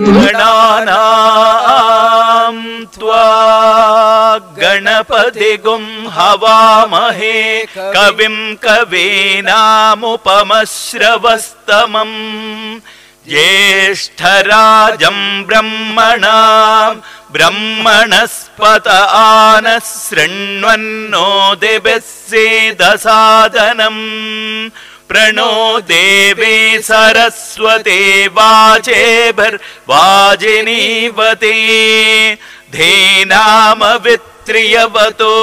गणानां त्वा गणपतिगुं हवामहे कविं कवीनामुपमश्रवस्तमम् ज्येष्ठराजं ब्रह्मणां ब्रह्मणस्पत आनः शृण्वन्नो दिभिः सेदसादनम् प्रणो देवे सरस्वते वाचेभिर्वाजिनीवते धेनामवित्रियवतो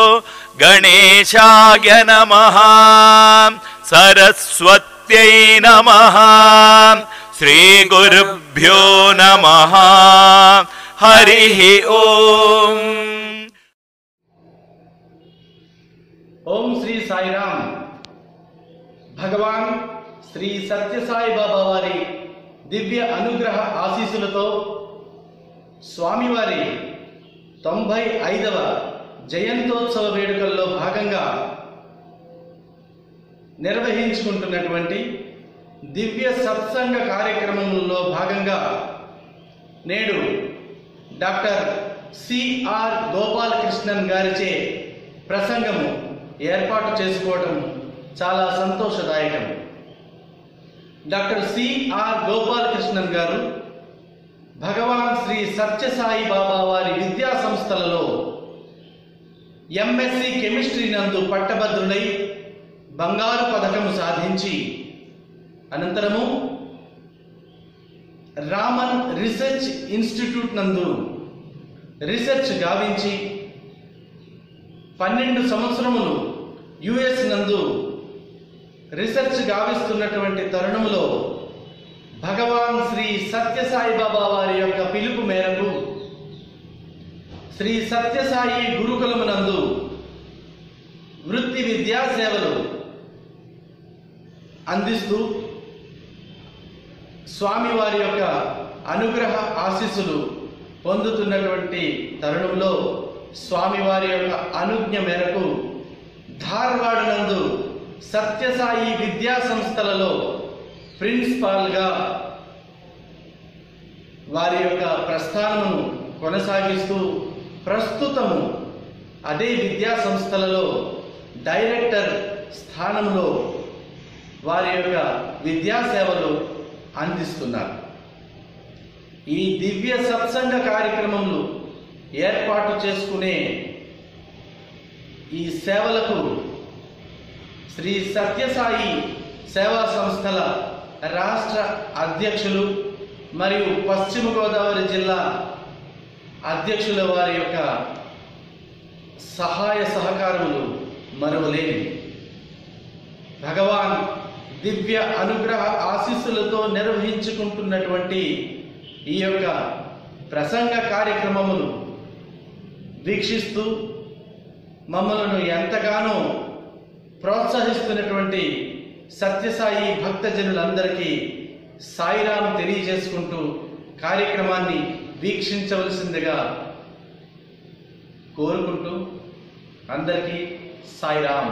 गणेशाय नमः सरस्वत्यै नमः श्रीगुरुभ्यो नमः हरिः ओम् ఓం శ్రీ సాయిరామ్ భగవాన్ శ్రీ సత్యసాయి బాబా వారి దివ్య అనుగ్రహ ఆశీస్సులతో స్వామివారి తొంభై ఐదవ జయంతోత్సవ వేడుకల్లో భాగంగా నిర్వహించుకుంటున్నటువంటి దివ్య సత్సంగ కార్యక్రమంలో భాగంగా నేడు డాక్టర్ సిఆర్ గోపాలకృష్ణన్ గారిచే ప్రసంగము ఏర్పాటు చేసుకోవడం చాలా సంతోషదాయకం డాక్టర్ సిఆర్ గోపాలకృష్ణన్ గారు భగవాన్ శ్రీ సత్యసాయి బాబా వారి విద్యా సంస్థలలో ఎంఎస్సి కెమిస్ట్రీ నందు పట్టభద్రులై బంగారు పథకము సాధించి అనంతరము రామన్ రీసెర్చ్ ఇన్స్టిట్యూట్ నందు రీసెర్చ్ గావించి పన్నెండు సంవత్సరములు యుఎస్ నందు రీసెర్చ్ గావిస్తున్నటువంటి తరుణములో భగవాన్ శ్రీ సత్యసాయి బాబా వారి యొక్క పిలుపు మేరకు శ్రీ సత్యసాయి గురుకులమునందు వృత్తి విద్యా సేవలు అందిస్తూ స్వామివారి యొక్క అనుగ్రహ ఆశీస్సులు పొందుతున్నటువంటి తరుణంలో స్వామివారి యొక్క అనుజ్ఞ మేరకు ధార్వాడ్ నందు సత్యసాయి విద్యా సంస్థలలో ప్రిన్సిపాల్గా వారి యొక్క ప్రస్థానమును కొనసాగిస్తూ ప్రస్తుతము అదే విద్యా సంస్థలలో డైరెక్టర్ స్థానంలో వారి యొక్క విద్యా సేవలు అందిస్తున్నారు ఈ దివ్య సత్సంగ కార్యక్రమంలో ఏర్పాటు చేసుకునే ఈ సేవలకు శ్రీ సత్యసాయి సేవా సంస్థల రాష్ట్ర అధ్యక్షులు మరియు పశ్చిమ గోదావరి జిల్లా అధ్యక్షుల వారి యొక్క సహాయ సహకారములు మరవలేని భగవాన్ దివ్య అనుగ్రహ ఆశీస్సులతో నిర్వహించుకుంటున్నటువంటి ఈ యొక్క ప్రసంగ కార్యక్రమములు వీక్షిస్తూ మమ్మలను ఎంతగానో ప్రోత్సహిస్తున్నటువంటి సత్యసాయి భక్తజనులందరికీ సాయిరాం తెలియజేసుకుంటూ కార్యక్రమాన్ని వీక్షించవలసిందిగా కోరుకుంటూ అందరికీ సాయిరాం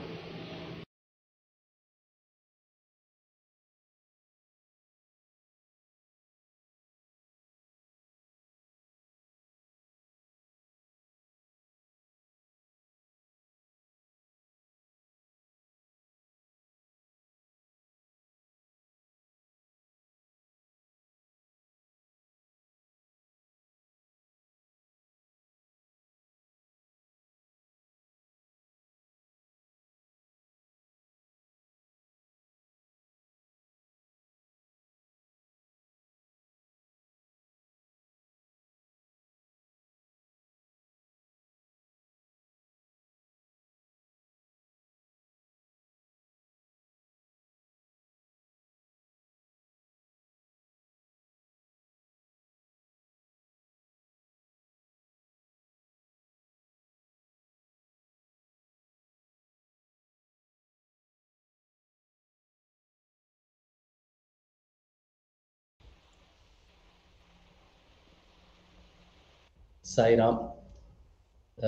సాయిరామ్ ఆ,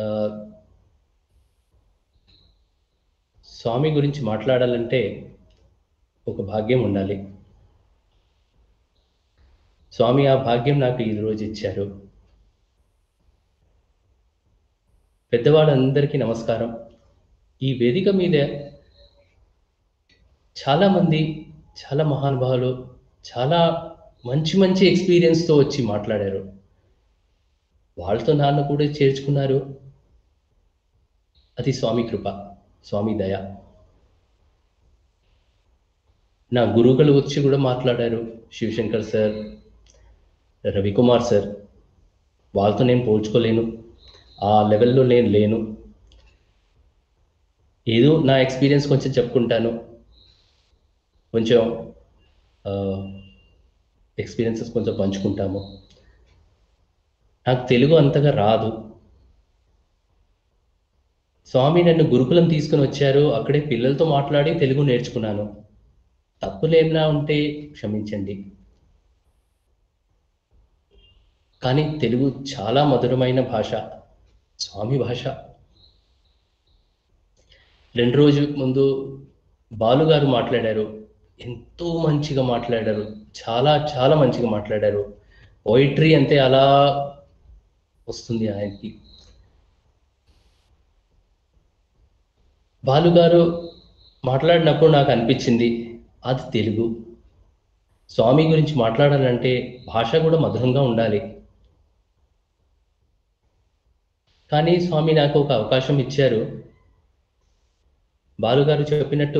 స్వామి గురించి మాట్లాడాలంటే ఒక భాగ్యం ఉండాలి స్వామి ఆ భాగ్యం నాకు ఈ రోజు ఇచ్చారు పెద్దవాళ్ళందరికీ నమస్కారం ఈ వేదిక మీద చాలామంది చాలా మహానుభావులు చాలా మంచి మంచి ఎక్స్పీరియన్స్తో వచ్చి మాట్లాడారు వాళ్ళతో నాన్న కూడా చేర్చుకున్నారు అది స్వామి కృప స్వామి దయ నా గురువులు వచ్చి కూడా మాట్లాడారు శివశంకర్ సార్ రవికుమార్ సార్ వాళ్ళతో నేను పోల్చుకోలేను ఆ లెవెల్లో నేను లేను ఏదో నా ఎక్స్పీరియన్స్ కొంచెం చెప్పుకుంటాను కొంచెం ఎక్స్పీరియన్సెస్ కొంచెం పంచుకుంటాము నాకు తెలుగు అంతగా రాదు స్వామి నన్ను గురుకులం తీసుకుని వచ్చారు అక్కడే పిల్లలతో మాట్లాడి తెలుగు నేర్చుకున్నాను తప్పులేమైనా ఉంటే క్షమించండి కానీ తెలుగు చాలా మధురమైన భాష స్వామి భాష రెండు రోజుల ముందు బాలుగారు మాట్లాడారు ఎంతో మంచిగా మాట్లాడారు చాలా చాలా మంచిగా మాట్లాడారు పోయిట్రీ అంతే అలా వస్తుంది ఆయనకి బాలుగారు మాట్లాడినప్పుడు నాకు అనిపించింది అది తెలుగు స్వామి గురించి మాట్లాడాలంటే భాష కూడా మధురంగా ఉండాలి కానీ స్వామి నాకు ఒక అవకాశం ఇచ్చారు బాలుగారు చెప్పినట్టు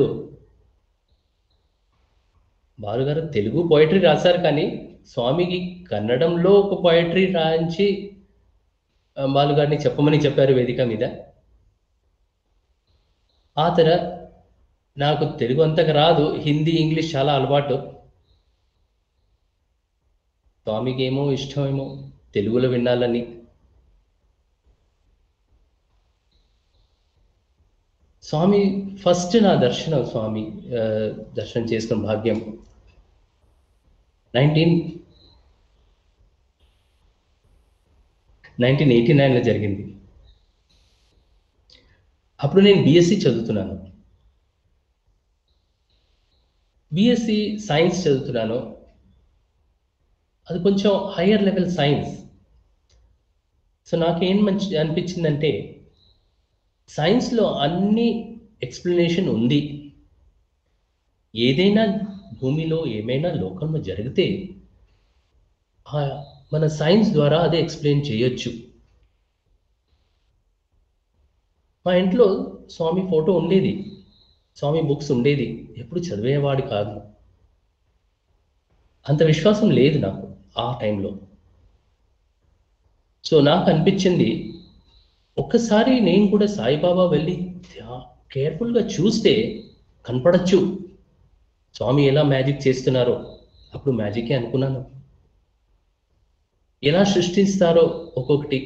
బాలుగారు తెలుగు పోయిటరీ రాశారు కానీ స్వామికి కన్నడంలో ఒక పోయిటరీ రాయించి ఆ, బాలుగారిని చెప్పమని చెప్పారు వేదిక మీద ఆ తర నాకు తెలుగు అంతగా రాదు హిందీ ఇంగ్లీష్ చాలా అలవాటు స్వామికి ఏమో ఇష్టమేమో తెలుగులో వినాలని స్వామి ఫస్ట్ నా దర్శనం స్వామి ఆ, దర్శనం చేసుకున్న భాగ్యం నైన్టీన్ నైన్టీన్ ఎయిటీ నైన్లో జరిగింది అప్పుడు నేను బీఎస్సీ చదువుతున్నాను బీఎస్సీ సైన్స్ చదువుతున్నాను అది కొంచెం హయ్యర్ లెవెల్ సైన్స్ సో నాకేం మంచి అనిపించిందంటే సైన్స్లో అన్ని ఎక్స్ప్లెనేషన్ ఉంది ఏదైనా భూమిలో ఏమైనా లోకంలో జరిగితే ఆ మన సైన్స్ ద్వారా అదే ఎక్స్ప్లెయిన్ చేయొచ్చు మా ఇంట్లో స్వామి ఫోటో ఉండేది స్వామి బుక్స్ ఉండేది ఎప్పుడు చదివేవాడు కాదు అంత విశ్వాసం లేదు నాకు ఆ టైంలో సో నాకు అనిపించింది ఒక్కసారి నేను కూడా సాయిబాబా వెళ్ళి కేర్ఫుల్గా చూస్తే కనపడచ్చు స్వామి ఎలా మ్యాజిక్ చేస్తున్నారో అప్పుడు మ్యాజికే అనుకున్నాను ఎలా సృష్టిస్తారో ఒక్కొక్కటి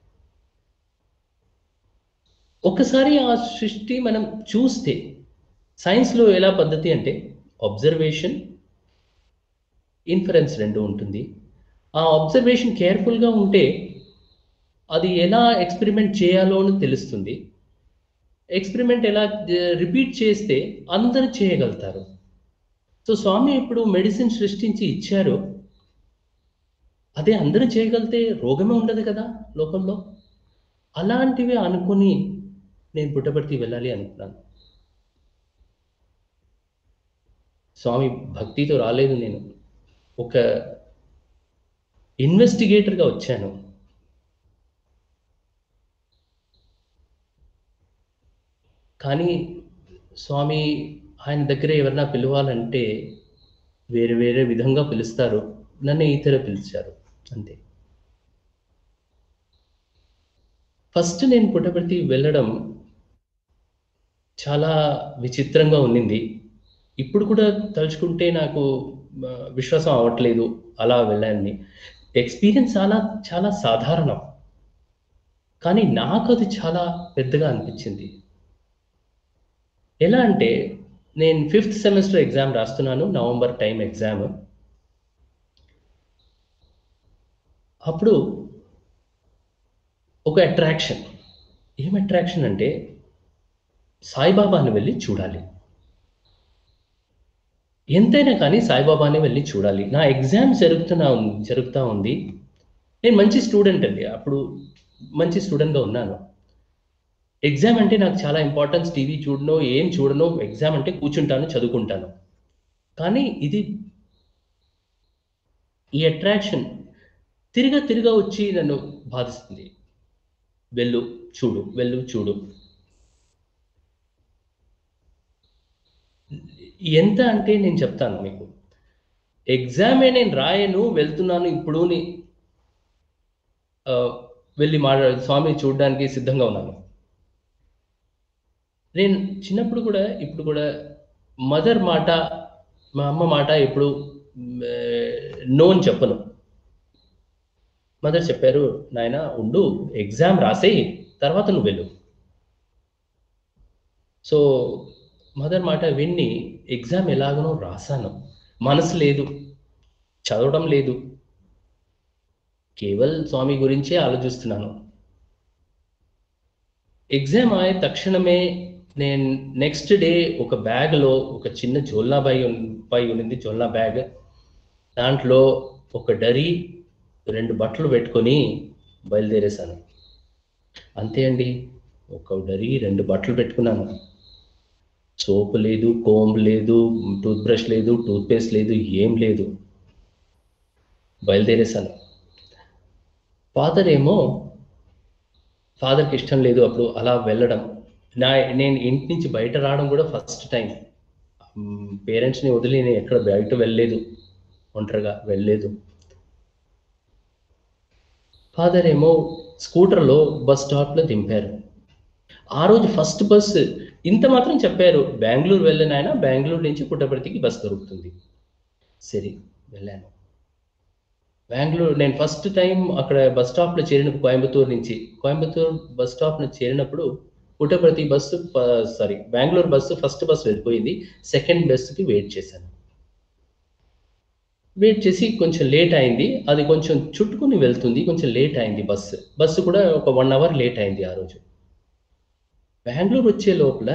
ఒక్కసారి ఆ సృష్టి మనం చూస్తే సైన్స్లో ఎలా పద్ధతి అంటే అబ్జర్వేషన్ ఇన్ఫరెన్స్ రెండు ఉంటుంది ఆ అబ్జర్వేషన్ కేర్ఫుల్గా ఉంటే అది ఎలా ఎక్స్పెరిమెంట్ చేయాలో అని తెలుస్తుంది ఎక్స్పెరిమెంట్ ఎలా రిపీట్ చేస్తే అందరు చేయగలుగుతారు సో స్వామి ఇప్పుడు మెడిసిన్ సృష్టించి ఇచ్చారు అదే అందరూ చేయగలిగితే రోగమే ఉండదు కదా లోకంలో అలాంటివి అనుకుని నేను పుట్టపర్తి వెళ్ళాలి అనుకున్నాను స్వామి భక్తితో రాలేదు నేను ఒక ఇన్వెస్టిగేటర్గా వచ్చాను కానీ స్వామి ఆయన దగ్గర ఎవరైనా పిలవాలంటే వేరే వేరే విధంగా పిలుస్తారు నన్ను ఇతర పిలిచారు అంతే ఫస్ట్ నేను పుట్టపర్తి వెళ్ళడం చాలా విచిత్రంగా ఉండింది ఇప్పుడు కూడా తలుచుకుంటే నాకు ఆ, విశ్వాసం అవ్వట్లేదు అలా వెళ్ళాలని ఎక్స్పీరియన్స్ చాలా చాలా సాధారణం కానీ నాకు అది చాలా పెద్దగా అనిపించింది ఎలా అంటే నేను ఫిఫ్త్ సెమిస్టర్ ఎగ్జామ్ రాస్తున్నాను నవంబర్ టైం ఎగ్జామ్ అప్పుడు ఒక అట్రాక్షన్ ఏం అట్రాక్షన్ అంటే సాయిబాబాని వెళ్ళి చూడాలి ఎంతైనా కానీ సాయిబాబాని వెళ్ళి చూడాలి నా ఎగ్జామ్ జరుగుతున్నా జరుగుతూ ఉంది నేను మంచి స్టూడెంట్ అండి అప్పుడు మంచి స్టూడెంట్గా ఉన్నాను ఎగ్జామ్ అంటే నాకు చాలా ఇంపార్టెన్స్ టీవీ చూడను ఏం చూడను ఎగ్జామ్ అంటే కూర్చుంటాను చదువుకుంటాను కానీ ఇది ఈ అట్రాక్షన్ తిరిగా తిరిగా వచ్చి నన్ను బాధిస్తుంది వెళ్ళు చూడు వెళ్ళు చూడు ఎంత అంటే నేను చెప్తాను మీకు ఎగ్జామే నేను రాయను వెళ్తున్నాను ఇప్పుడు ని- ఆ, వెళ్ళి మాట్లా స్వామి చూడడానికి సిద్ధంగా ఉన్నాను నేను చిన్నప్పుడు కూడా ఇప్పుడు కూడా మదర్ మాట మా అమ్మ మాట ఎప్పుడు నో అని చెప్పను మదర్ చెప్పారు నాయన ఉండు ఎగ్జామ్ రాసేయి తర్వాత నువ్వు వెళ్ళు సో మదర్ మాట విన్ని ఎగ్జామ్ ఎలాగనో రాశాను మనసు లేదు చదవడం లేదు కేవల్ స్వామి గురించే ఆలోచిస్తున్నాను ఎగ్జామ్ అయ్యే తక్షణమే నేను నెక్స్ట్ డే ఒక బ్యాగ్లో ఒక చిన్న జోల్నా బై పై ఉన్నింది జోల్నా బ్యాగ్ దాంట్లో ఒక డరీ రెండు బట్టలు పెట్టుకొని బయలుదేరేశాను అంతే అండి ఒక డరీ రెండు బట్టలు పెట్టుకున్నాను సోప్ లేదు కోంబ్ లేదు టూత్ బ్రష్ లేదు టూత్ పేస్ట్ లేదు ఏం లేదు బయలుదేరేశాను ఫాదర్ ఏమో ఫాదర్కి ఇష్టం లేదు అప్పుడు అలా వెళ్ళడం నా నేను ఇంటి నుంచి బయట రావడం కూడా ఫస్ట్ టైం పేరెంట్స్ని వదిలి నేను ఎక్కడ బయట వెళ్ళలేదు ఒంటరిగా వెళ్ళలేదు ఫాదర్ ఏమో స్కూటర్లో బస్ స్టాప్లో దింపారు ఆ రోజు ఫస్ట్ బస్ ఇంత మాత్రం చెప్పారు బెంగళూరు వెళ్ళిన ఆయన బెంగళూరు నుంచి పుట్టపర్తికి బస్ దొరుకుతుంది సరే వెళ్ళాను బెంగళూరు నేను ఫస్ట్ టైం అక్కడ బస్ స్టాప్లో చేరిన కోయంబత్తూరు నుంచి కోయంబత్తూరు బస్ స్టాప్లో చేరినప్పుడు Puttaparthi bus sorry Bengaluru bus first bus వెళ్ళిపోయింది సెకండ్ బస్సుకి వెయిట్ చేశాను వెయిట్ చేసి కొంచెం లేట్ అయింది అది కొంచెం చుట్టుకుని వెళ్తుంది కొంచెం లేట్ అయింది బస్సు బస్సు కూడా ఒక వన్ అవర్ లేట్ అయింది ఆ రోజు బెంగళూరు వచ్చే లోపల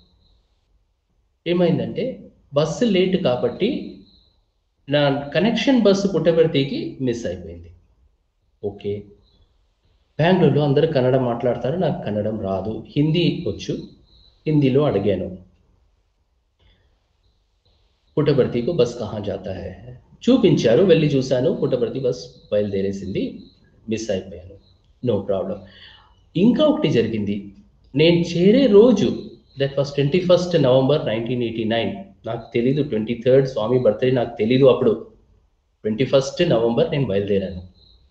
ఏమైందంటే బస్సు లేట్ కాబట్టి నా కనెక్షన్ బస్సు పుట్టపర్తికి మిస్ అయిపోయింది ఓకే బెంగళూరులో అందరూ కన్నడ మాట్లాడతారు నాకు కన్నడం రాదు హిందీ వచ్చు హిందీలో అడిగాను పుట్టపర్తికు బస్ కహా జాతా హై చూపించారు వెళ్ళి చూశాను పుట్టపర్తి బస్ బయలుదేరేసింది మిస్ అయిపోయాను నో ప్రాబ్లం ఇంకా ఒకటి జరిగింది నేను చేరే రోజు that was twenty first November nineteen eighty nine నాకు తెలీదు ట్వంటీ థర్డ్ స్వామి బర్త్డే నాకు తెలీదు అప్పుడు ట్వంటీ ఫస్ట్ నవంబర్ నేను బయలుదేరాను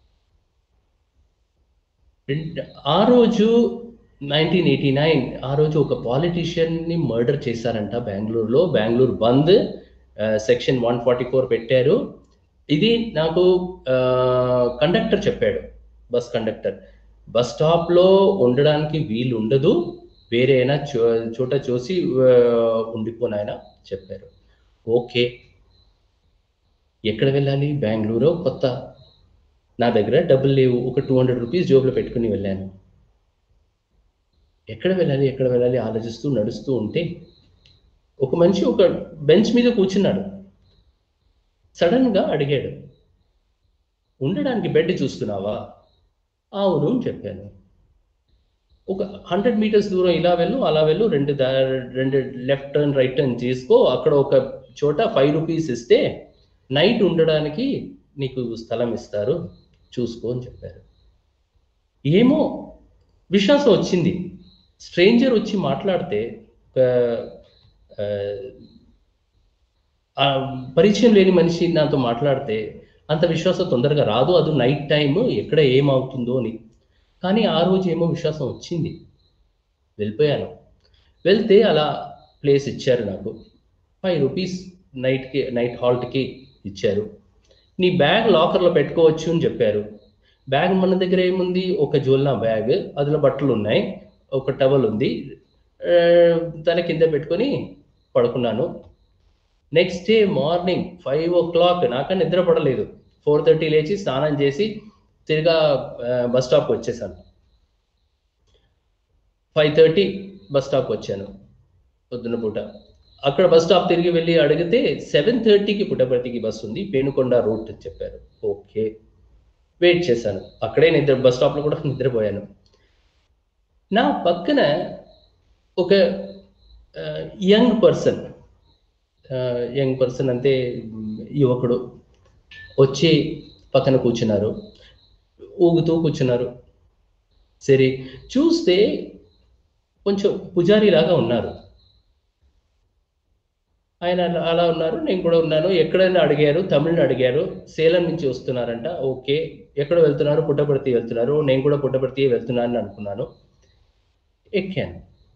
ఆ రోజు నైన్టీన్ ఎయిటీ నైన్ ఆ రోజు ఒక పాలిటీషియన్ని మర్డర్ చేశారంట బెంగళూరులో Bengaluru bandh section one forty four పెట్టారు ఇది నాకు కండక్టర్ చెప్పాడు బస్ కండక్టర్ బస్ స్టాప్లో ఉండడానికి వీలు ఉండదు వేరే అయినా చో చోట చూసి ఉండిపోనాయన చెప్పారు ఓకే ఎక్కడ వెళ్ళాలి బెంగళూరు కొత్త నా దగ్గర డబ్బులు లేవు ఒక టూ హండ్రెడ్ రూపీస్ జోబులో పెట్టుకుని వెళ్ళాను ఎక్కడ వెళ్ళాలి ఎక్కడ వెళ్ళాలి ఆలోచిస్తూ నడుస్తూ ఉంటే ఒక మనిషి ఒక బెంచ్ మీద కూర్చున్నాడు సడన్గా అడిగాడు ఉండడానికి బెడ్ చూస్తున్నావా అవును అని చెప్పాను ఒక హండ్రెడ్ మీటర్స్ దూరం ఇలా వెళ్ళు అలా వెళ్ళు రెండు దా రెండు లెఫ్ట్ టర్న్ రైట్ టర్న్ చేసుకో అక్కడ ఒక చోట ఫైవ్ రూపీస్ ఇస్తే నైట్ ఉండడానికి నీకు స్థలం ఇస్తారు చూసుకో అని చెప్పారు ఏమో విశ్వాసం వచ్చింది స్ట్రేంజర్ వచ్చి మాట్లాడితే పరిచయం లేని మనిషి నాతో మాట్లాడితే అంత విశ్వాసం తొందరగా రాదు అది నైట్ టైం ఎక్కడ ఏమవుతుందో అని కానీ ఆ రోజు ఏమో విశ్వాసం వచ్చింది వెళ్ళిపోయాను వెళ్తే అలా ప్లేస్ ఇచ్చారు నాకు ఫైవ్ రూపీస్ నైట్కి నైట్ హాల్ట్కి ఇచ్చారు నీ బ్యాగ్ లాకర్లో పెట్టుకోవచ్చు అని చెప్పారు బ్యాగ్ మన దగ్గర ఏముంది ఒక జోల్నా బ్యాగ్ అందులో బట్టలు ఉన్నాయి ఒక టవల్ ఉంది తల కింద పెట్టుకొని పడుకున్నాను next day morning five o'clock నాకన్నా నిద్ర పడలేదు ఫోర్ థర్టీ లేచి స్నానం చేసి తిరిగా బస్ స్టాప్కి వచ్చేసాను ఫైవ్ థర్టీ బస్ స్టాప్కి వచ్చాను పొద్దున పూట అక్కడ బస్ స్టాప్ తిరిగి వెళ్ళి అడిగితే సెవెన్ థర్టీకి పుట్టపర్తికి బస్ ఉంది పేనుకొండ రూట్ అని చెప్పారు ఓకే వెయిట్ చేశాను అక్కడే నిద్ర బస్ స్టాప్లో కూడా నిద్రపోయాను నా పక్కన ఒక యంగ్ పర్సన్ యంగ్ పర్సన్ అంటే మ్, యువకుడు వచ్చి పక్కన కూర్చున్నారు ఊగుతూ కూర్చున్నారు సరే చూస్తే కొంచెం పుజారి లాగా ఉన్నారు ఆయన అలా- అలా ఉన్నారు నేను కూడా ఉన్నాను ఎక్కడైనా అడిగారు తమిళని అడిగారు సేలం నుంచి వస్తున్నారంట ఓకే ఎక్కడ వెళ్తున్నారు పుట్టపర్తి వెళ్తున్నారు నేను కూడా పుట్టపర్తి వెళ్తున్నాను అనుకున్నాను ఎక్కాను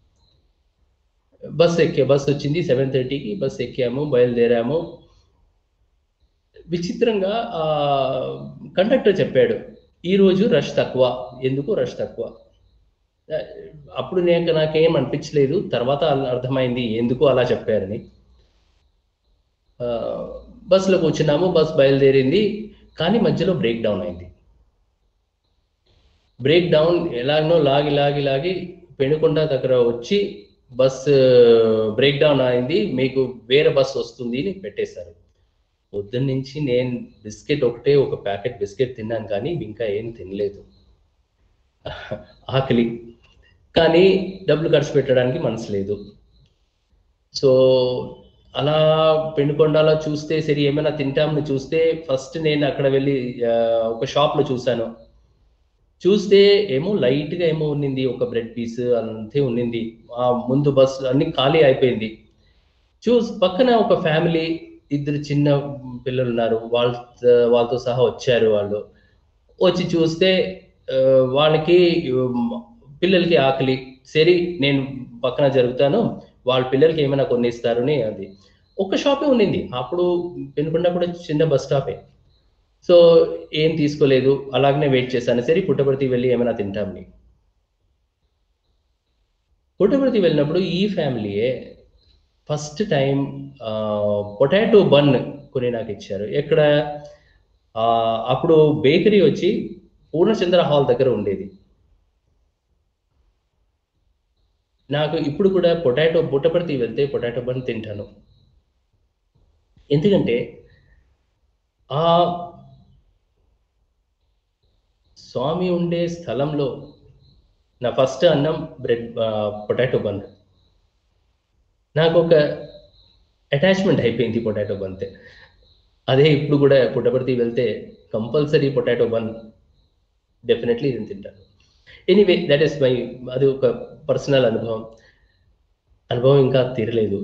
బస్ ఎక్కే బస్ వచ్చింది సెవెన్ థర్టీకి బస్ ఎక్కాము బయలుదేరాము విచిత్రంగా ఆ కండక్టర్ చెప్పాడు ఈరోజు రష్ తక్కువ ఎందుకు రష్ తక్కువ ఆ, అప్పుడు నేను నాకేం అనిపించలేదు తర్వాత అల- అర్థమైంది ఎందుకు అలా చెప్పారని ఆ, బస్సులో కూర్చున్నాము బస్ బయలుదేరింది కానీ మధ్యలో బ్రేక్ డౌన్ అయింది బ్రేక్ డౌన్ ఎలాగనో లాగి లాగి లాగి పెనుకొండ దగ్గర వచ్చి బస్ బ్రేక్ డౌన్ అయింది మీకు వేరే బస్ వస్తుంది అని పెట్టేశారు పొద్దున్న నుంచి నేను బిస్కెట్ ఒకటే ఒక ప్యాకెట్ బిస్కెట్ తిన్నాను కానీ ఇంకా ఏం తినలేదు ఆకలి కానీ డబ్బులు ఖర్చు పెట్టడానికి మనసు లేదు సో అలా పెనుకొండలో చూస్తే సరే ఏమైనా తింటామని చూస్తే ఫస్ట్ నేను అక్కడ వెళ్ళి ఆ, ఒక షాప్లో చూశాను చూస్తే ఏమో లైట్ గా ఏమో ఉన్నింది ఒక బ్రెడ్ పీస్ అంతే ఉన్నింది ఆ ముందు బస్ అన్ని ఖాళీ అయిపోయింది చూస్ పక్కన ఒక ఫ్యామిలీ ఇద్దరు చిన్న పిల్లలు ఉన్నారు వాళ్ళ వాళ్ళతో సహా వచ్చారు వాళ్ళు వచ్చి చూస్తే ఆ, వాళ్ళకి ఉమ్, పిల్లలకి ఆకలి సరే నేను పక్కన జరుగుతాను వాళ్ళ పిల్లలకి ఏమైనా కొన్ని ఇస్తారని అది ఒక షాపే ఉన్నింది అప్పుడు పెనుకొండ కూడా చిన్న బస్ స్టాపే సో ఏం తీసుకోలేదు అలాగనే వెయిట్ చేశాను సరే పుట్టపర్తి వెళ్ళి ఏమైనా తింటామని పుట్టపర్తి వెళ్ళినప్పుడు ఈ ఫ్యామిలీయే ఫస్ట్ టైం పొటాటో బన్ కొని నాకు ఇచ్చారు ఎక్కడ ఆ, అప్పుడు బేకరీ వచ్చి పూర్ణచంద్ర హాల్ దగ్గర ఉండేది నాకు ఇప్పుడు కూడా పొటాటో పుట్టపర్తి వెళ్తే పొటాటో బన్ తింటాను ఎందుకంటే ఆ స్వామి ఉండే స్థలంలో నా ఫస్ట్ అన్నం బ్రెడ్ పొటాటో బన్ నాకు ఒక అటాచ్మెంట్ అయిపోయింది పొటాటో బన్తే అదే ఇప్పుడు కూడా పుట్టపర్తి వెళ్తే కంపల్సరీ పొటాటో బన్ డెఫినెట్లీ నేను తింటాను ఎనీవే దట్ ఈస్ మై అది ఒక పర్సనల్ అనుభవం అనుభవం ఇంకా తీరలేదు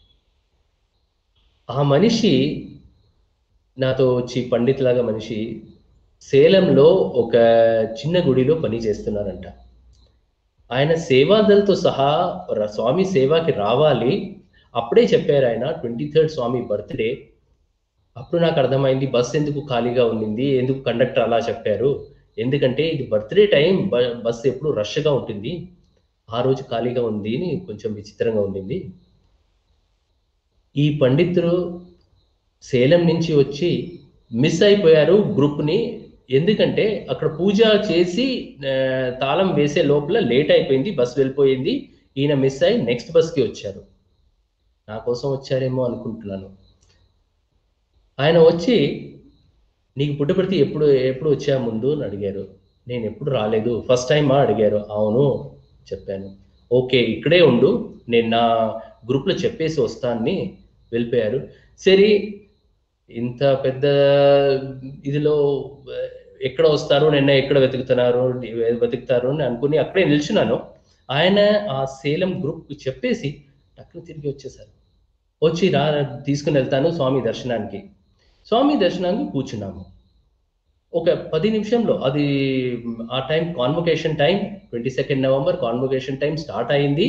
ఆ మనిషి నాతో వచ్చి పండిత్ లాగా మనిషి సేలంలో ఒక చిన్న గుడిలో పని చేస్తున్నారంట ఆయన సేవాదలతో సహా ర- స్వామి సేవాకి రావాలి అప్పుడే చెప్పారు ఆయన ట్వంటీ థర్డ్ స్వామి బర్త్డే అప్పుడు నాకు అర్థమైంది బస్ ఎందుకు ఖాళీగా ఉండింది ఎందుకు కండక్టర్ అలా చెప్పారు ఎందుకంటే ఇది బర్త్డే టైం బ- బస్ ఎప్పుడు రష్గా ఉంటుంది ఆ రోజు ఖాళీగా ఉంది అని కొంచెం విచిత్రంగా ఉండింది ఈ పండితుడు సేలం నుంచి వచ్చి మిస్ అయిపోయారు గ్రూప్ని ఎందుకంటే అక్కడ పూజ చేసి ఆ, తాళం వేసే లోపల లేట్ అయిపోయింది బస్ వెళ్ళిపోయింది ఈయన మిస్ అయి నెక్స్ట్ బస్కి వచ్చారు నా కోసం వచ్చారేమో అనుకుంటున్నాను ఆయన వచ్చి నీకు పుట్టపర్తి ఎప్పుడు ఎప్పుడు వచ్చా ముందు అని అడిగారు నేను ఎప్పుడు రాలేదు ఫస్ట్ టైమా అడిగారు అవును చెప్పాను ఓకే ఇక్కడే ఉండు నేను నా గ్రూప్లో చెప్పేసి వస్తానని వెళ్ళిపోయారు సరే ఇంత పెద్ద ఇదిలో ఆ, ఎక్కడ వస్తారు నిన్న ఎక్కడ వెతుకుతున్నారు వెతుకుతారు అని అనుకుని అక్కడే నిల్చున్నాను ఆయన ఆ సేలం గ్రూప్ చెప్పేసి టక్కున తిరిగి వచ్చేసారు వచ్చి రా తీసుకుని వెళ్తాను స్వామి దర్శనానికి స్వామి దర్శనానికి కూర్చున్నాము ఒక పది నిమిషంలో అది ఆ time convocation time twenty second November convocation time start అయింది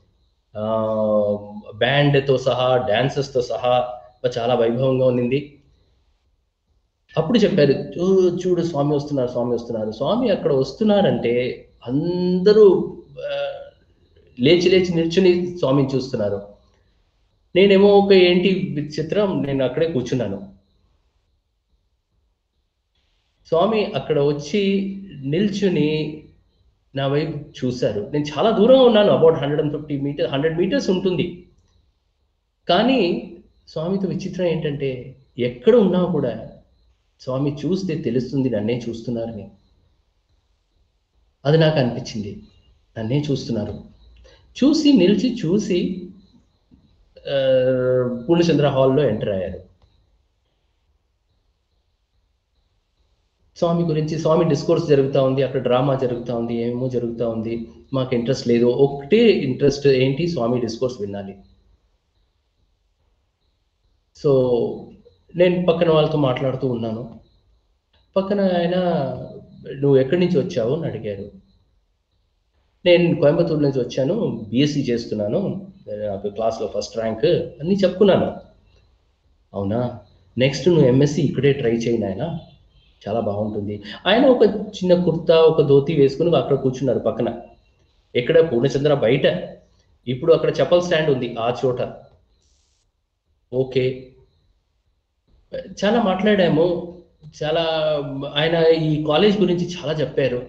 బ్యాండ్తో సహా డాన్సెస్తో సహా చాలా వైభవంగా ఉన్నింది అప్పుడు చెప్పారు "చూ- చూడు స్వామి వస్తున్నారు స్వామి వస్తున్నారు స్వామి అక్కడ వస్తున్నారంటే అందరూ ఆ, లేచి లేచి నిల్చుని స్వామిని చూస్తున్నారు నేనేమో ఒక ఏంటి విచిత్రం నేను అక్కడే కూర్చున్నాను స్వామి అక్కడ వచ్చి నిల్చుని నా వైపు చూశారు నేను చాలా దూరంగా ఉన్నాను about hundred and fifty meter hundred meters ఉంటుంది కానీ స్వామితో విచిత్రం ఏంటంటే ఎక్కడ ఉన్నా కూడా స్వామి చూస్తే తెలుస్తుంది నన్నే చూస్తున్నారని అది నాకు అనిపించింది నన్నే చూస్తున్నారు చూసి నిలిచి చూసి ఆ, పూర్ణచంద్ర హాల్లో ఎంటర్ అయ్యారు స్వామి గురించి స్వామి డిస్కోర్స్ జరుగుతూ ఉంది అక్కడ డ్రామా జరుగుతూ ఉంది ఏమేమో జరుగుతూ ఉంది మాకు ఇంట్రెస్ట్ లేదు ఒకటే ఇంట్రెస్ట్ ఏంటి స్వామి డిస్కోర్స్ వినాలి సో నేను పక్కన వాళ్ళతో మాట్లాడుతూ ఉన్నాను పక్కన ఆయన నువ్వు ఎక్కడి నుంచి వచ్చావు అని అడిగారు నేను కోయంబత్తూరు నుంచి వచ్చాను బీఎస్సీ చేస్తున్నాను నాకు క్లాస్లో ఫస్ట్ ర్యాంక్ అన్నీ చెప్పుకున్నాను అవునా నెక్స్ట్ నువ్వు ఎంఎస్సి ఇక్కడే ట్రై చేయి నాయన చాలా బాగుంటుంది ఆయన ఒక చిన్న కుర్తా ఒక ధోతి వేసుకుని అక్కడ కూర్చున్నారు పక్కన ఎక్కడ పూర్ణచంద్ర బయట ఇప్పుడు అక్కడ చెప్పల్ స్టాండ్ ఉంది ఆ చోట ఓకే చాలా మాట్లాడాము చాలా ఆయన ఈ కాలేజ్ గురించి చాలా చెప్పారు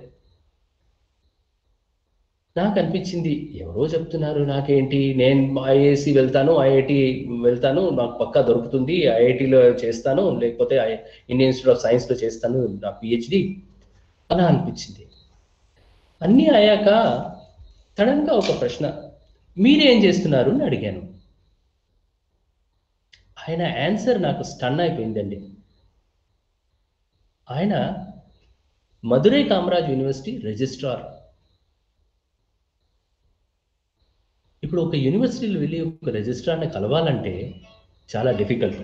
నాకు అనిపించింది ఎవరో చెప్తున్నారు నాకేంటి నేను ఐఏసి వెళ్తాను ఐఐటి వెళ్తాను నాకు పక్కా దొరుకుతుంది ఐఐటిలో చేస్తాను లేకపోతే ఐ- ఇండియన్ ఇన్స్టిట్యూట్ ఆఫ్ సైన్స్లో చేస్తాను నా పిహెచ్డి అలా అనిపించింది అన్నీ అయ్యాక సడన్గా ఒక ప్రశ్న మీరేం చేస్తున్నారు అని అడిగాను ఆయన ఆన్సర్ నాకు స్టన్ అయిపోయిందండి ఆయన మధురై కామరాజ్ యూనివర్సిటీ రిజిస్ట్రార్ ఇప్పుడు ఒక యూనివర్సిటీలో వెళ్ళి ఒక రిజిస్ట్రార్ని కలవాలంటే చాలా డిఫికల్ట్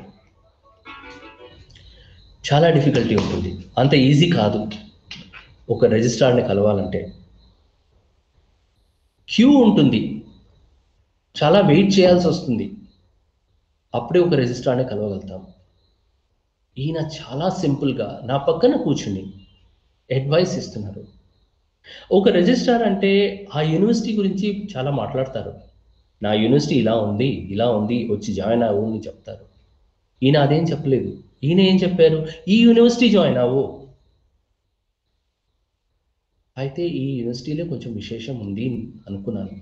చాలా డిఫికల్టీ ఉంటుంది అంత ఈజీ కాదు ఒక రిజిస్ట్రార్ని కలవాలంటే క్యూ ఉంటుంది చాలా వెయిట్ చేయాల్సి వస్తుంది అప్పుడే ఒక రిజిస్ట్రార్ని కలవగలుగుతాం ఈయన చాలా సింపుల్గా నా పక్కన కూర్చుని అడ్వైస్ ఇస్తున్నారు ఒక రిజిస్ట్రార్ అంటే ఆ యూనివర్సిటీ గురించి చాలా మాట్లాడతారు నా యూనివర్సిటీ ఇలా ఉంది ఇలా ఉంది వచ్చి జాయిన్ అవ్వు అని చెప్తారు ఈయన అదేం చెప్పలేదు ఈయన ఏం చెప్పారు ఈ యూనివర్సిటీ జాయిన్ అవ్వు అయితే ఈ యూనివర్సిటీలో కొంచెం విశేషం ఉంది అనుకున్నాను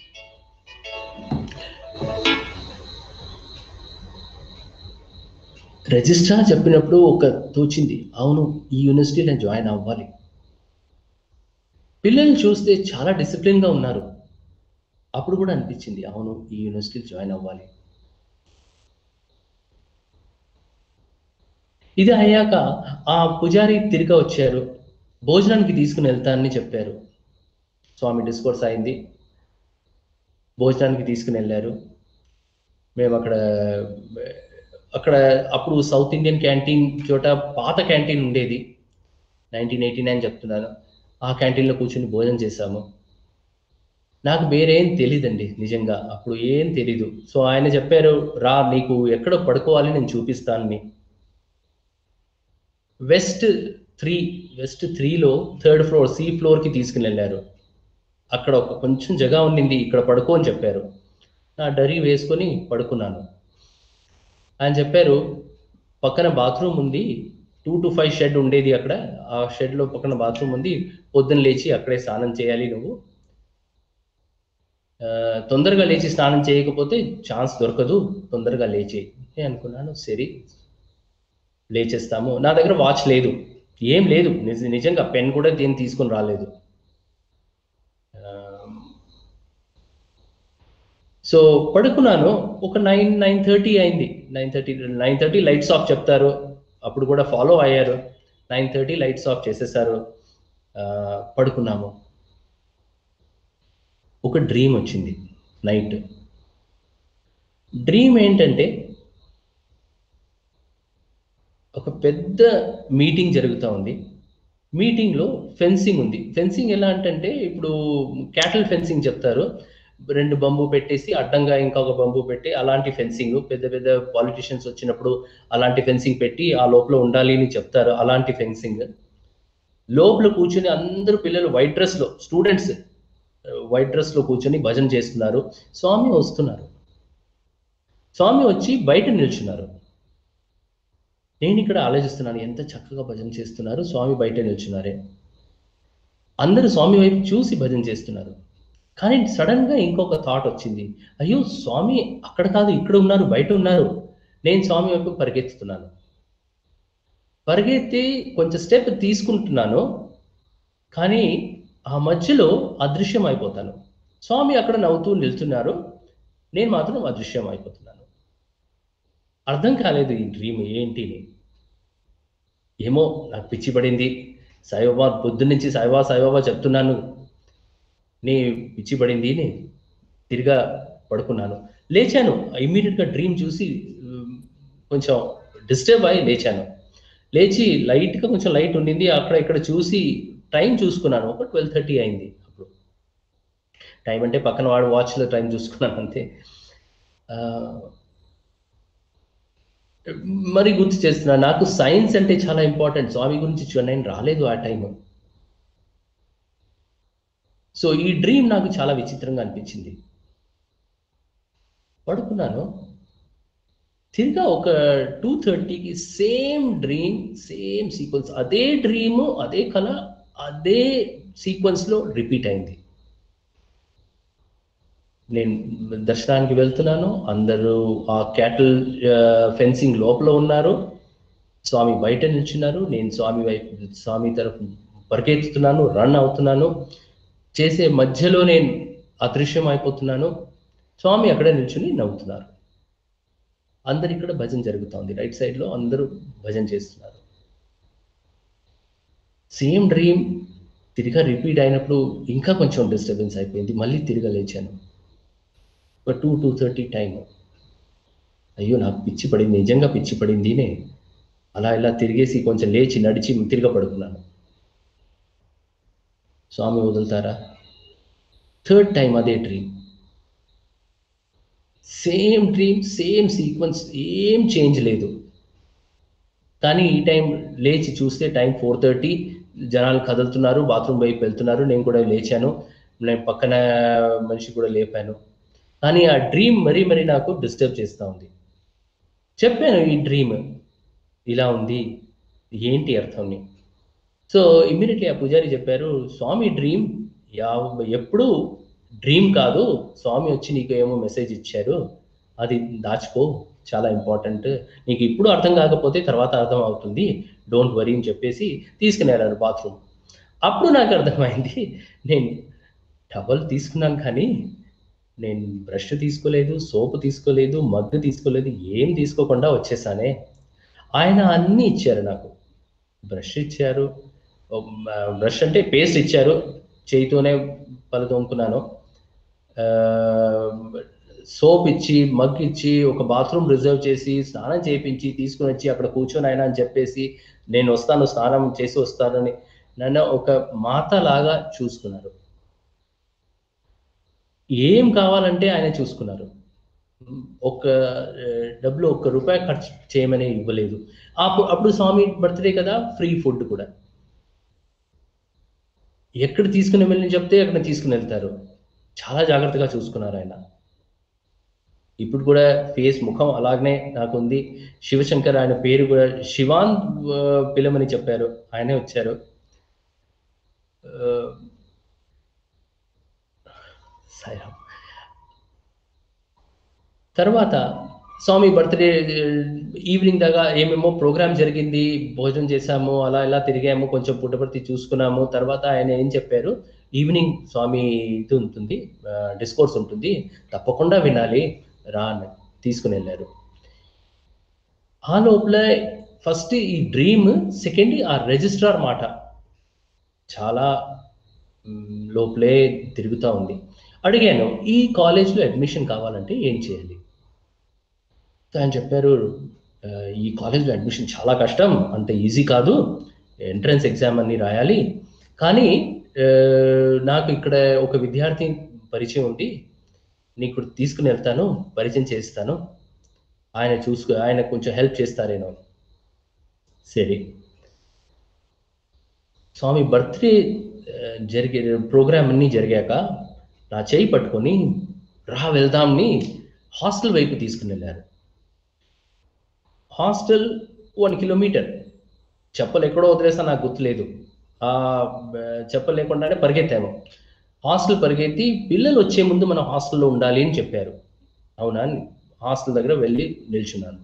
రిజిస్ట్రార్ చెప్పినప్పుడు ఒక తోచింది అవును ఈ యూనివర్సిటీలో జాయిన్ అవ్వాలి పిల్లల్ని చూస్తే చాలా డిసిప్లిన్గా ఉన్నారు అప్పుడు కూడా అనిపించింది అవును ఈ యూనివర్సిటీలో జాయిన్ అవ్వాలి ఇది అయ్యాక ఆ పుజారి తిరిగి వచ్చారు భోజనానికి తీసుకుని వెళ్తానని చెప్పారు స్వామి డిస్కోర్స్ అయింది భోజనానికి తీసుకుని వెళ్ళారు మేము అక్కడ అక్కడ అప్పుడు సౌత్ ఇండియన్ క్యాంటీన్ చోట పాత క్యాంటీన్ ఉండేది నైన్టీన్ ఎయిటీ నైన్ చెప్తున్నాను ఆ క్యాంటీన్లో కూర్చొని భోజనం చేశాము నాకు వేరేం తెలియదండి నిజంగా అప్పుడు ఏం తెలీదు సో ఆయన చెప్పారు రా నీకు ఎక్కడ పడుకోవాలి నేను చూపిస్తానని వెస్ట్ త్రీ వెస్ట్ త్రీలో థర్డ్ ఫ్లోర్ సి ఫ్లోర్కి తీసుకుని వెళ్ళారు అక్కడ ఒక కొంచెం జగ ఉండింది ఇక్కడ పడుకో అని చెప్పారు నా డరీ వేసుకొని పడుకున్నాను ఆయన చెప్పారు పక్కన బాత్రూమ్ ఉంది టూ టు ఫైవ్ షెడ్ ఉండేది అక్కడ ఆ షెడ్లో పక్కన బాత్రూమ్ ఉంది పొద్దున్న లేచి అక్కడే స్నానం చేయాలి నువ్వు ఆ, తొందరగా లేచి స్నానం చేయకపోతే ఛాన్స్ దొరకదు తొందరగా లేచి నేను అనుకున్నాను సరే లేచేస్తాము నా దగ్గర వాచ్ లేదు ఏం లేదు నిజ నిజంగా పెన్ కూడా దేని తీసుకొని రాలేదు ఆ, సో పడుకున్నాను ఒక నైన్ నైన్ థర్టీ అయింది nine thirty nine thirty lights off చెప్తారు అప్పుడు కూడా ఫాలో అయ్యారు నైన్ థర్టీ లైట్స్ ఆఫ్ చేసేసారు ఆ, పడుకున్నాము ఒక డ్రీమ్ వచ్చింది నైట్ డ్రీమ్ ఏంటంటే ఒక పెద్ద మీటింగ్ జరుగుతూ ఉంది మీటింగ్లో ఫెన్సింగ్ ఉంది ఫెన్సింగ్ ఎలా అంటే ఇప్పుడు క్యాటల్ ఫెన్సింగ్ చెప్తారు రెండు బంబు పెట్టేసి అడ్డంగా ఇంకొక బంబు పెట్టి అలాంటి ఫెన్సింగ్ పెద్ద పెద్ద పాలిటిషియన్స్ వచ్చినప్పుడు అలాంటి ఫెన్సింగ్ పెట్టి ఆ లోపల ఉండాలి అని చెప్తారు అలాంటి ఫెన్సింగ్ లోపల కూర్చొని అందరూ పిల్లలు వైట్ డ్రెస్లో స్టూడెంట్స్ వైట్ డ్రెస్లో కూర్చొని భజన చేస్తున్నారు స్వామి వస్తున్నారు స్వామి వచ్చి బయట నిల్చున్నారు నేను ఇక్కడ ఆలోచిస్తున్నాను ఎంత చక్కగా భజన చేస్తున్నారు స్వామి బయట నిల్చున్నారే అందరూ స్వామి వైపు చూసి భజన చేస్తున్నారు కానీ సడన్ గా ఇంకొక థాట్ వచ్చింది అయ్యో స్వామి అక్కడ కాదు ఇక్కడ ఉన్నారు బయట ఉన్నారు నేను స్వామి వైపు పరిగెత్తుతున్నాను పరిగెత్తి కొంచెం స్టెప్ తీసుకుంటున్నాను కానీ ఆ మధ్యలో అదృశ్యం అయిపోతాను స్వామి అక్కడ నవ్వుతూ నిల్చున్నారు నేను మాత్రం అదృశ్యం అయిపోతున్నాను అర్థం కాలేదు ఈ డ్రీమ్ ఏంటి అని. ఏమో నాకు పిచ్చి పడింది సాయిబాబా పొద్దు నుంచి సాయిబాబా సాయిబాబా చెప్తున్నాను నీ పిచ్చి పడింది అని తిరిగా పడుకున్నాను లేచాను ఇమ్మీడియట్గా డ్రీమ్ చూసి ఉమ్, కొంచెం డిస్టర్బ్ అయ్యి లేచాను లేచి లైట్గా కొంచెం లైట్ ఉండింది అక్కడ ఇక్కడ చూసి టైం చూసుకున్నాను ఒక ట్వెల్వ్ థర్టీ అయింది అప్పుడు టైం అంటే పక్కన వాడు వాచ్లో టైం చూసుకున్నాను అంతే ఆ, మరి గుర్తు చేస్తున్నా నాకు సైన్స్ అంటే చాలా ఇంపార్టెంట్ స్వామి గురించి చూ- నేను రాలేదు ఆ టైం సో ఈ డ్రీమ్ నాకు చాలా విచిత్రంగా అనిపించింది పడుకున్నాను తిరిగా ఒక టూ థర్టీకి సేమ్ డ్రీమ్ సేమ్ సీక్వెన్స్ అదే డ్రీమ్ అదే కళ అదే సీక్వెన్స్లో రిపీట్ అయింది నేను దర్శనానికి వెళ్తున్నాను అందరూ ఆ క్యాటిల్ ఫెన్సింగ్ లోపల ఉన్నారు స్వామి బయట నిల్చున్నారు నేను స్వామి వైపు స్వామి తరఫు పరిగెత్తుతున్నాను రన్ అవుతున్నాను చేసే మధ్యలో నేను అదృశ్యం అయిపోతున్నాను స్వామి అక్కడే నిల్చుని నవ్వుతున్నారు అందరు ఇక్కడ భజన జరుగుతోంది రైట్ సైడ్ లో అందరూ భజన చేస్తున్నారు సేమ్ డ్రీమ్ తిరిగా రిపీట్ అయినప్పుడు ఇంకా కొంచెం డిస్టర్బెన్స్ అయిపోయింది మళ్ళీ తిరిగా లేచాను ఒక టూ టూ థర్టీ టైం అయ్యో నాకు పిచ్చి పడింది నిజంగా పిచ్చి పడింది నే అలా ఇలా తిరిగేసి కొంచెం లేచి నడిచి తిరిగా పడుకున్నాను స్వామి వదులుతారా థర్డ్ టైం అదే dream same dream same sequence ఏం చేంజ్ లేదు కానీ ఈ టైం లేచి చూస్తే టైం ఫోర్ థర్టీ జనాలు కదులుతున్నారు బాత్రూమ్ వైపు వెళ్తున్నారు నేను కూడా లేచాను నేను పక్కన మనిషి కూడా లేపాను కానీ ఆ డ్రీమ్ మరీ మరీ నాకు డిస్టర్బ్ చేస్తూ ఉంది చెప్పాను ఈ డ్రీమ్ ఇలా ఉంది ఏంటి అర్థంని సో ఇమ్మీడియట్లీ ఆ పూజారి చెప్పారు స్వామి డ్రీమ్ యా ఎప్పుడు డ్రీమ్ కాదు స్వామి వచ్చి నీకు ఏమో మెసేజ్ ఇచ్చారు అది దాచుకో చాలా ఇంపార్టెంట్ నీకు ఇప్పుడు అర్థం కాకపోతే తర్వాత అర్థం అవుతుంది డోంట్ వరీ అని చెప్పేసి తీసుకుని వెళ్ళారు బాత్రూమ్ అప్పుడు నాకు అర్థమైంది నేను టవల్ తీసుకున్నాను కానీ నేను బ్రష్ తీసుకోలేదు సోపు తీసుకోలేదు మగ్గు తీసుకోలేదు ఏం తీసుకోకుండా వచ్చేసానే ఆయన అన్నీ ఇచ్చారు నాకు బ్రష్ ఇచ్చారు బ్రష్ అంటే పేస్ట్ ఇచ్చారు చేయితోనే పలు తోముకున్నాను సోప్ ఇచ్చి మగ్ ఇచ్చి ఒక బాత్రూమ్ రిజర్వ్ చేసి స్నానం చేయించి తీసుకుని వచ్చి అక్కడ కూర్చొని ఆయన అని చెప్పేసి నేను వస్తాను స్నానం చేసి వస్తానని నన్ను ఒక మాత లాగా చూసుకున్నారు ఏం కావాలంటే ఆయన చూసుకున్నారు ఒక ఆ, డబ్బులు ఒక్క రూపాయి ఖర్చు చేయమని ఇవ్వలేదు అప్పుడు అప్పుడు స్వామి బర్త్డే కదా ఫ్రీ ఫుడ్ కూడా ఎక్కడ తీసుకుని వెళ్ళి చెప్తే అక్కడ తీసుకుని వెళ్తారు చాలా జాగ్రత్తగా చూసుకున్నారు ఆయన ఇప్పుడు కూడా ఫేస్ ముఖం అలాగనే నాకు ఉంది శివశంకర్ ఆయన పేరు కూడా శివాన్ ఆ, పిలమని చెప్పారు ఆయనే వచ్చారు ఆ, సాయిరామ్ తర్వాత స్వామి బర్త్డే ఈవినింగ్ దాకా ఏమేమో ప్రోగ్రామ్ జరిగింది భోజనం చేశాము అలా ఇలా తిరిగాము కొంచెం పుట్టపర్తి చూసుకున్నాము తర్వాత ఆయన ఏం చెప్పారు ఈవినింగ్ స్వామి ఇది ఉంటుంది డిస్కోర్స్ ఉంటుంది తప్పకుండా వినాలి రా అని తీసుకుని వెళ్ళారు ఆ లోపల ఫస్ట్ ఈ డ్రీమ్ సెకండ్ ఆ రిజిస్ట్రార్ మాట చాలా మ్, లోపలే తిరుగుతూ ఉంది అడిగాను ఈ కాలేజ్లో అడ్మిషన్ కావాలంటే ఏం చేయాలి సో ఆయన చెప్పారు "ఆ, ఈ కాలేజ్లో అడ్మిషన్ చాలా కష్టం అంత ఈజీ కాదు ఎంట్రన్స్ ఎగ్జామ్ అన్ని రాయాలి కానీ ఆ, నాకు ఇక్కడ ఒక విద్యార్థి పరిచయం ఉంది నీకు తీసుకుని వెళ్తాను పరిచయం చేస్తాను ఆయన చూసుకో ఆయన కొంచెం హెల్ప్ చేస్తారేనో సరే స్వామి బర్త్డే జరిగే ప్రోగ్రామ్ అన్నీ జరిగాక నా చేయి పట్టుకొని రా వెళ్దాంని హాస్టల్ వైపు తీసుకుని వెళ్ళారు హాస్టల్ వన్ కిలోమీటర్ చెప్పలు ఎక్కడో వదిలేసా నాకు గుర్తులేదు ఆ బ- చెప్పలు లేకుండానే పరిగెత్తాము హాస్టల్ పరిగెత్తి పిల్లలు వచ్చే ముందు మనం హాస్టల్లో ఉండాలి అని చెప్పారు అవునా హాస్టల్ దగ్గర వెళ్ళి నిల్చున్నాను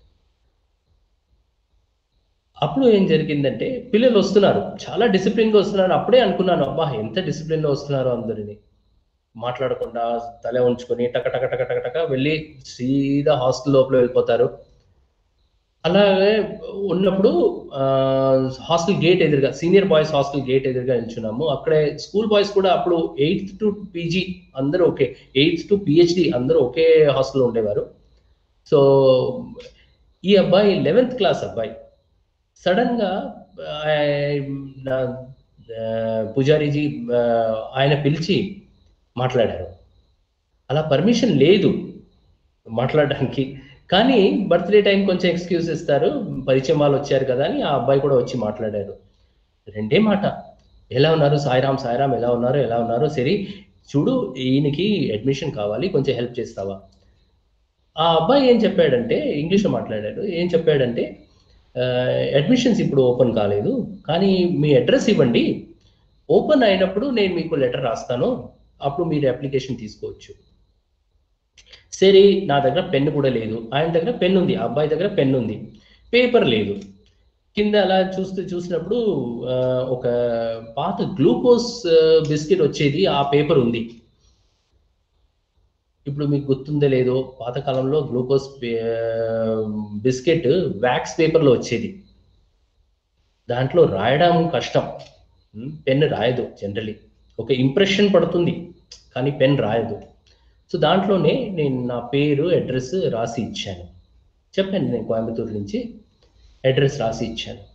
అప్పుడు ఏం జరిగిందంటే పిల్లలు వస్తున్నారు చాలా డిసిప్లిన్గా వస్తున్నారు అప్పుడే అనుకున్నాను అబ్బా ఎంత డిసిప్లిన్లో వస్తున్నారు అందరిని మాట్లాడకుండా తల ఉంచుకొని టక టక టక టక టక వెళ్ళి సీదా హాస్టల్ లోపల వెళ్ళిపోతారు అలాగే ఉన్నప్పుడు హాస్టల్ గేట్ ఎదురుగా సీనియర్ బాయ్స్ హాస్టల్ గేట్ ఎదురుగా నిల్చున్నాము అక్కడే స్కూల్ బాయ్స్ కూడా అప్పుడు ఎయిత్ టు పీజీ అందరూ ఒకే ఎయిత్ టు పిహెచ్డి అందరూ ఒకే హాస్టల్లో ఉండేవారు సో ఈ అబ్బాయి లెవెన్త్ క్లాస్ అబ్బాయి సడన్ గా ఆ, నా ఆ, పూజారీజీ ఆ, ఆయన పిలిచి మాట్లాడారు అలా పర్మిషన్ లేదు మాట్లాడడానికి కానీ బర్త్డే టైం కొంచెం ఎక్స్క్యూజ్ ఇస్తారు పరిచయం వాళ్ళు వచ్చారు కదా అని ఆ అబ్బాయి కూడా వచ్చి మాట్లాడారు రెండే మాట ఎలా ఉన్నారు సాయిరామ్ సాయిరామ్ ఎలా ఉన్నారు ఎలా ఉన్నారు సరే చూడు ఈయనకి అడ్మిషన్ కావాలి కొంచెం హెల్ప్ చేస్తావా ఆ అబ్బాయి ఏం చెప్పాడంటే ఇంగ్లీష్లో మాట్లాడాడు ఏం చెప్పాడంటే అడ్మిషన్స్ ఇప్పుడు ఓపెన్ కాలేదు కానీ మీ అడ్రస్ ఇవ్వండి ఓపెన్ అయినప్పుడు నేను మీకు లెటర్ రాస్తాను అప్పుడు మీరు అప్లికేషన్ తీసుకోవచ్చు సరే నా దగ్గర పెన్ కూడా లేదు ఆయన దగ్గర పెన్ ఉంది ఆ అబ్బాయి దగ్గర పెన్ ఉంది పేపర్ లేదు కింద అలా చూస్తూ చూసినప్పుడు ఆ, ఒక పాత గ్లూకోజ్ బిస్కెట్ వచ్చేది ఆ పేపర్ ఉంది ఇప్పుడు మీకు గుర్తుందో లేదో పాతకాలంలో గ్లూకోజ్ బిస్కెట్ వ్యాక్స్ పేపర్లో వచ్చేది దాంట్లో రాయడం కష్టం పెన్ రాయదు జనరలీ ఒక ఇంప్రెషన్ పడుతుంది కానీ పెన్ రాయదు సో దాంట్లోనే నేను నా పేరు అడ్రస్ రాసి ఇచ్చాను చెప్పాను నేను కోయంబత్తూరు నుంచి అడ్రస్ రాసి ఇచ్చాను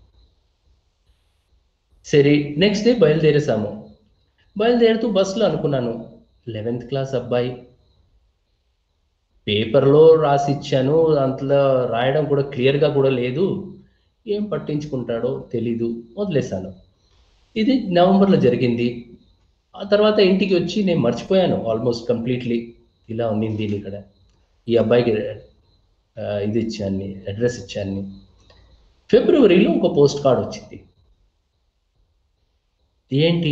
సరే నెక్స్ట్ డే బయలుదేరేసాము బయలుదేరుతూ బస్సులో అనుకున్నాను లెవెన్త్ క్లాస్ అబ్బాయి పేపర్లో రాసి ఇచ్చాను దాంట్లో రాయడం కూడా క్లియర్గా కూడా లేదు ఏం పట్టించుకుంటాడో తెలీదు వదిలేశాను ఇది నవంబర్లో జరిగింది ఆ తర్వాత ఇంటికి వచ్చి నేను మర్చిపోయాను ఆల్మోస్ట్ కంప్లీట్లీ ఇలా ఉన్నింది దీని ఇక్కడ ఈ అబ్బాయికి ఆ, ఇది ఇచ్చాను అడ్రస్ ఇచ్చాను ఫిబ్రవరిలో ఒక పోస్ట్ కార్డ్ వచ్చింది ఏంటి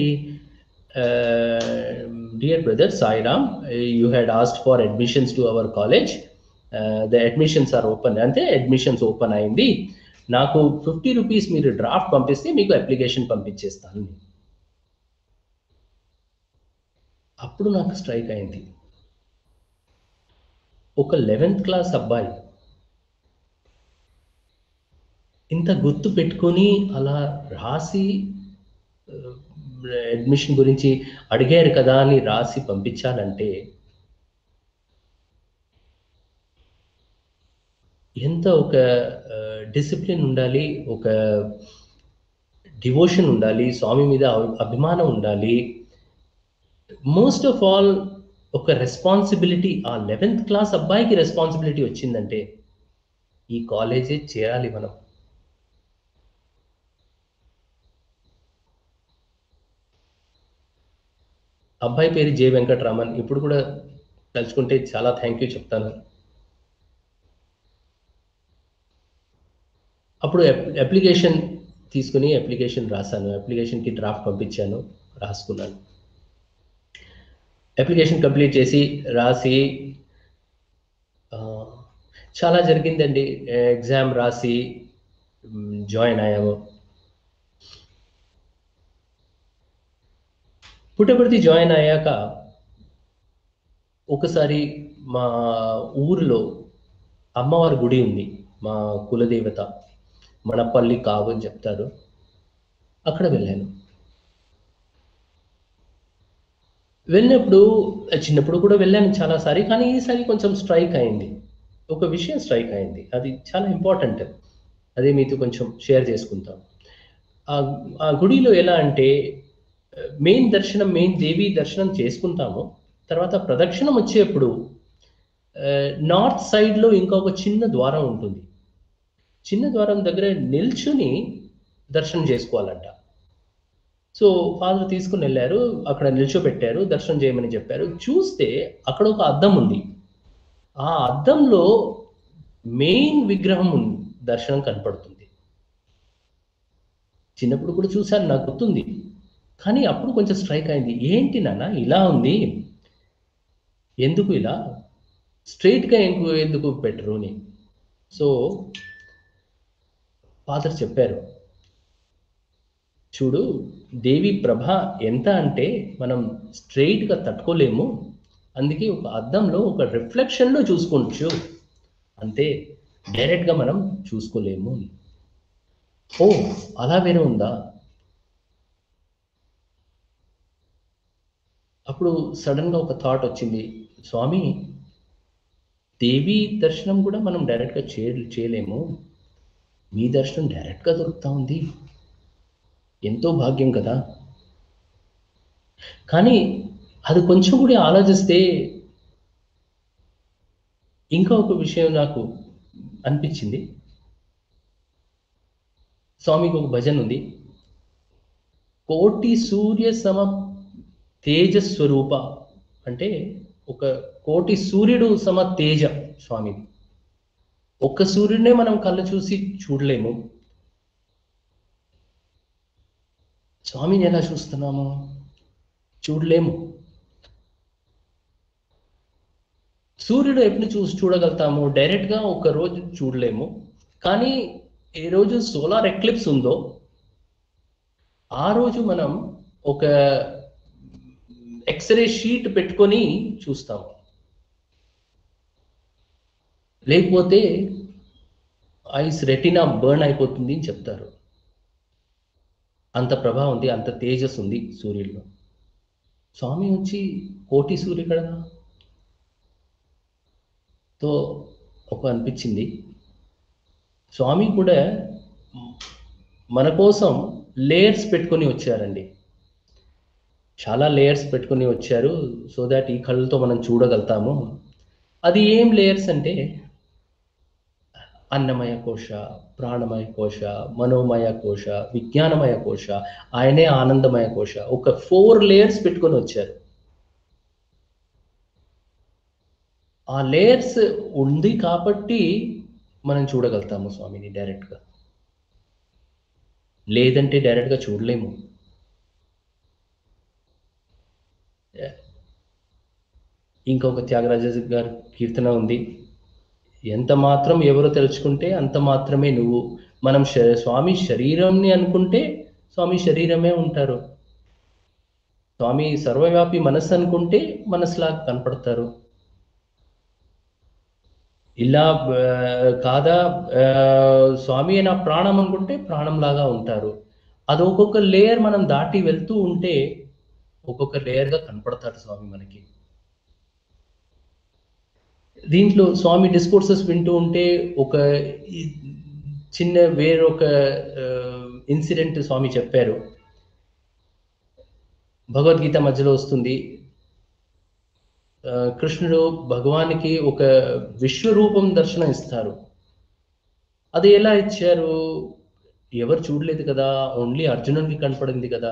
dear brother Sairam you had asked for admissions to our college the admissions are open అంటే అడ్మిషన్స్ ఓపెన్ అయింది నాకు ఫిఫ్టీ రూపీస్ మీరు డ్రాఫ్ట్ పంపిస్తే మీకు అప్లికేషన్ పంపించేస్తాను అప్పుడు నాకు స్ట్రైక్ అయింది ఒక లెవెన్త్ క్లాస్ అబ్బాయి ఇంత గుర్తు పెట్టుకొని అలా రాసి అడ్మిషన్ గురించి అడిగారు కదా అని రాసి పంపించాలంటే ఎంత ఒక డిసిప్లిన్ ఉండాలి ఒక డివోషన్ ఉండాలి స్వామి మీద అభి- అభిమానం ఉండాలి మోస్ట్ ఆఫ్ ఆల్ ఒక రెస్పాన్సిబిలిటీ ఆ లెవెన్త్ క్లాస్ అబ్బాయికి రెస్పాన్సిబిలిటీ వచ్చిందంటే ఈ కాలేజే చేయాలి మనం అబ్బాయి పేరు జే వెంకటరామన్ ఇప్పుడు కూడా తలుచుకుంటే చాలా థ్యాంక్ యూ చెప్తాను అప్పుడు అప్లికేషన్ తీసుకుని అప్లికేషన్ రాశాను అప్లికేషన్కి డ్రాఫ్ట్ పంపించాను రాసుకున్నాను అప్లికేషన్ కంప్లీట్ చేసి రాసి ఆ, చాలా జరిగిందండి ఎగ్జామ్ రాసి జాయిన్ అయ్యాము పుట్టపర్తి జాయిన్ అయ్యాక ఒకసారి మా ఊరిలో అమ్మవారి గుడి ఉంది మా కులదేవత మనపల్లి కావు అని చెప్తారు అక్కడ వెళ్ళాను వెళ్ళినప్పుడు చిన్నప్పుడు కూడా వెళ్ళాను చాలాసారి కానీ ఈసారి కొంచెం స్ట్రైక్ అయింది ఒక విషయం స్ట్రైక్ అయింది అది చాలా ఇంపార్టెంట్ అదే మీతో కొంచెం షేర్ చేసుకుంటాం ఆ ఆ గుడిలో ఎలా అంటే మెయిన్ దర్శనం మెయిన్ దేవి దర్శనం చేసుకుంటాము తర్వాత ప్రదక్షిణం వచ్చేప్పుడు నార్త్ సైడ్లో ఇంకొక చిన్న ద్వారం ఉంటుంది చిన్న ద్వారం దగ్గర నిల్చుని దర్శనం చేసుకోవాలంట సో ఫాదర్ తీసుకుని వెళ్ళారు అక్కడ నిల్చోబెట్టారు దర్శనం చేయమని చెప్పారు చూస్తే అక్కడ ఒక అద్దం ఉంది ఆ అద్దంలో మెయిన్ విగ్రహం ఉంది దర్శనం కనపడుతుంది చిన్నప్పుడు కూడా చూశాను నాకు గుర్తుంది కానీ అప్పుడు కొంచెం స్ట్రైక్ అయింది ఏంటి నాన్న ఇలా ఉంది ఎందుకు ఇలా స్ట్రైట్గా ఎందుకు ఎందుకు పెట్టరు అని సో ఫాదర్ చెప్పారు చూడు దేవి ప్రభ ఎంత అంటే మనం స్ట్రైట్గా తట్టుకోలేము అందుకే ఒక అద్దంలో ఒక రిఫ్లెక్షన్లో చూసుకోవచ్చు అంతే డైరెక్ట్గా మనం చూసుకోలేము ఓ అలా వేరే ఉందా అప్పుడు సడన్గా ఒక థాట్ వచ్చింది స్వామి దేవి దర్శనం కూడా మనం డైరెక్ట్గా చే చేయలేము మీ దర్శనం డైరెక్ట్గా దొరుకుతా ఉంది ఎంతో భాగ్యం కదా కానీ అది కొంచెం కూడా ఆలోచిస్తే ఇంకా ఒక విషయం నాకు అనిపించింది స్వామికి ఒక భజన ఉంది కోటి సూర్య సమ తేజస్వరూప అంటే ఒక కోటి సూర్యుడు సమ తేజ స్వామిది ఒక్క సూర్యుడినే మనం కళ్ళు చూసి చూడలేము స్వామిని ఎలా చూస్తున్నాము చూడలేము సూర్యుడు ఎప్పుడు చూసి చూడగలుగుతాము డైరెక్ట్గా ఒక రోజు చూడలేము కానీ ఏ రోజు సోలార్ ఎక్లిప్స్ ఉందో ఆ రోజు మనం ఒక ఎక్స్రే షీట్ పెట్టుకొని చూస్తాము లేకపోతే ఐస్ రెటినా బర్న్ అయిపోతుంది అని చెప్తారు అంత ప్రభావం ఉంది అంత తేజస్ ఉంది సూర్యుడిలో స్వామి వచ్చి కోటి సూర్యుడు కదా తో ఒక అనిపించింది స్వామి కూడా మన కోసం లేయర్స్ పెట్టుకొని వచ్చారండి చాలా లేయర్స్ పెట్టుకొని వచ్చారు సో దాట్ ఈ కళ్ళతో మనం చూడగలుగుతాము అది ఏం లేయర్స్ అంటే అన్నమయ కోశ ప్రాణమయ కోశ మనోమయ కోశ విజ్ఞానమయ కోశ ఆయనే ఆనందమయ కోశ ఒక ఫోర్ లేయర్స్ పెట్టుకొని వచ్చారు ఆ లేయర్స్ ఉంది కాబట్టి మనం చూడగలుగుతాము స్వామిని డైరెక్ట్గా లేదంటే డైరెక్ట్గా చూడలేము ఇంకొక త్యాగరాజ గారి కీర్తన ఉంది ఎంత మాత్రం ఎవరో తెలుసుకుంటే అంత మాత్రమే నువ్వు మనం శ- స్వామి శరీరంని అనుకుంటే స్వామి శరీరమే ఉంటారు స్వామి సర్వవ్యాపి మనస్సు అనుకుంటే మనసులాగా కనపడతారు ఇలా ఆ, కాదా ఆ, స్వామి నా ప్రాణం అనుకుంటే ప్రాణంలాగా ఉంటారు అది ఒక్కొక్క లేయర్ మనం దాటి వెళ్తూ ఉంటే ఒక్కొక్క లేయర్గా కనపడతారు స్వామి మనకి దీంట్లో స్వామి డిస్కోర్సెస్ వింటూ ఉంటే ఒక ఈ- చిన్న వేరొక ఇన్సిడెంట్ స్వామి చెప్పారు భగవద్గీత మధ్యలో వస్తుంది ఆ, కృష్ణుడు భగవానికి ఒక విశ్వరూపం దర్శనం ఇస్తారు అది ఎలా ఇచ్చారు ఎవరు చూడలేదు కదా ఓన్లీ అర్జునునికి కనపడింది కదా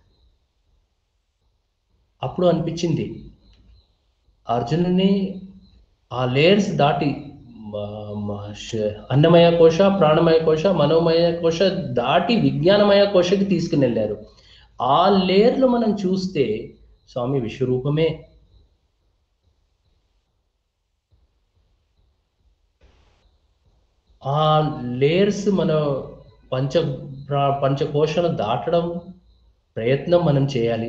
అప్పుడు అనిపించింది అర్జునుని ఆ లేయర్స్ దాటి మ- మ- శ- అన్నమయ కోశ ప్రాణమయ కోశ మనోమయ కోశ దాటి విజ్ఞానమయ కోశకి తీసుకుని వెళ్ళారు ఆ లేయర్లో మనం చూస్తే స్వామి విశ్వరూపమే ఆ లేయర్స్ మన పంచ ప్రా- పంచకోశాలు దాటడం ప్రయత్నం మనం చేయాలి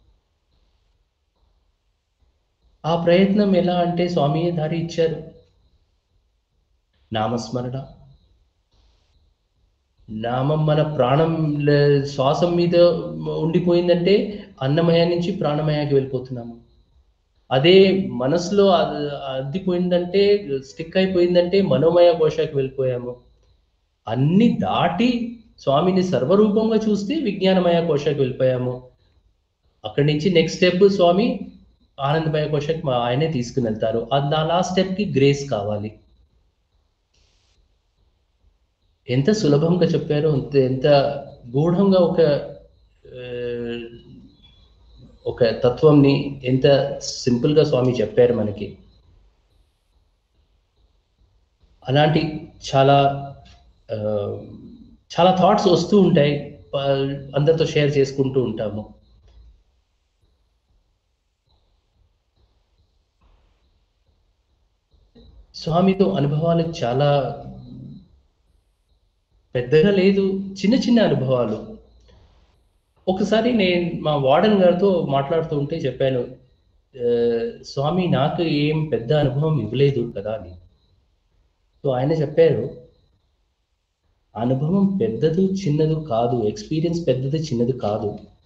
ఆ ప్రయత్నం ఎలా అంటే స్వామి దారి ఇచ్చారు నామస్మరణ నామం మన ప్రాణం లే- శ్వాసం మీద ఉండిపోయిందంటే అన్నమయ నుంచి ప్రాణమయాకి వెళ్ళిపోతున్నాము అదే మనసులో అ- అద్దిపోయిందంటే స్టిక్ అయిపోయిందంటే మనోమయ కోశాకి వెళ్ళిపోయాము అన్ని దాటి స్వామిని సర్వరూపంగా చూస్తే విజ్ఞానమయ కోశాకి వెళ్ళిపోయాము అక్కడి నుంచి నెక్స్ట్ స్టెప్ స్వామి ఆనందమయ కోశకి మా ఆయనే తీసుకుని వెళ్తారు అది ఆ లాస్ట్ స్టెప్ కి గ్రేస్ కావాలి ఎంత సులభంగా చెప్పారో అంత ఎంత గూఢంగా ఒక ఆ, ఒక తత్వంని ఎంత సింపుల్ గా స్వామి చెప్పారు మనకి అలాంటి చాలా ఆ, చాలా థాట్స్ వస్తూ ఉంటాయి ఆ, అందరితో షేర్ చేసుకుంటూ ఉంటాము స్వామితో అనుభవాలు చాలా పెద్దగా లేదు చిన్న చిన్న అనుభవాలు ఒకసారి నేను మా వార్డెన్ గారితో మాట్లాడుతూ ఉంటే చెప్పాను "ఆ, స్వామి నాకు ఏం పెద్ద అనుభవం ఇవ్వలేదు కదా అని సో ఆయన చెప్పారు అనుభవం పెద్దదు చిన్నదు కాదు ఎక్స్పీరియన్స్ పెద్దది చిన్నది కాదు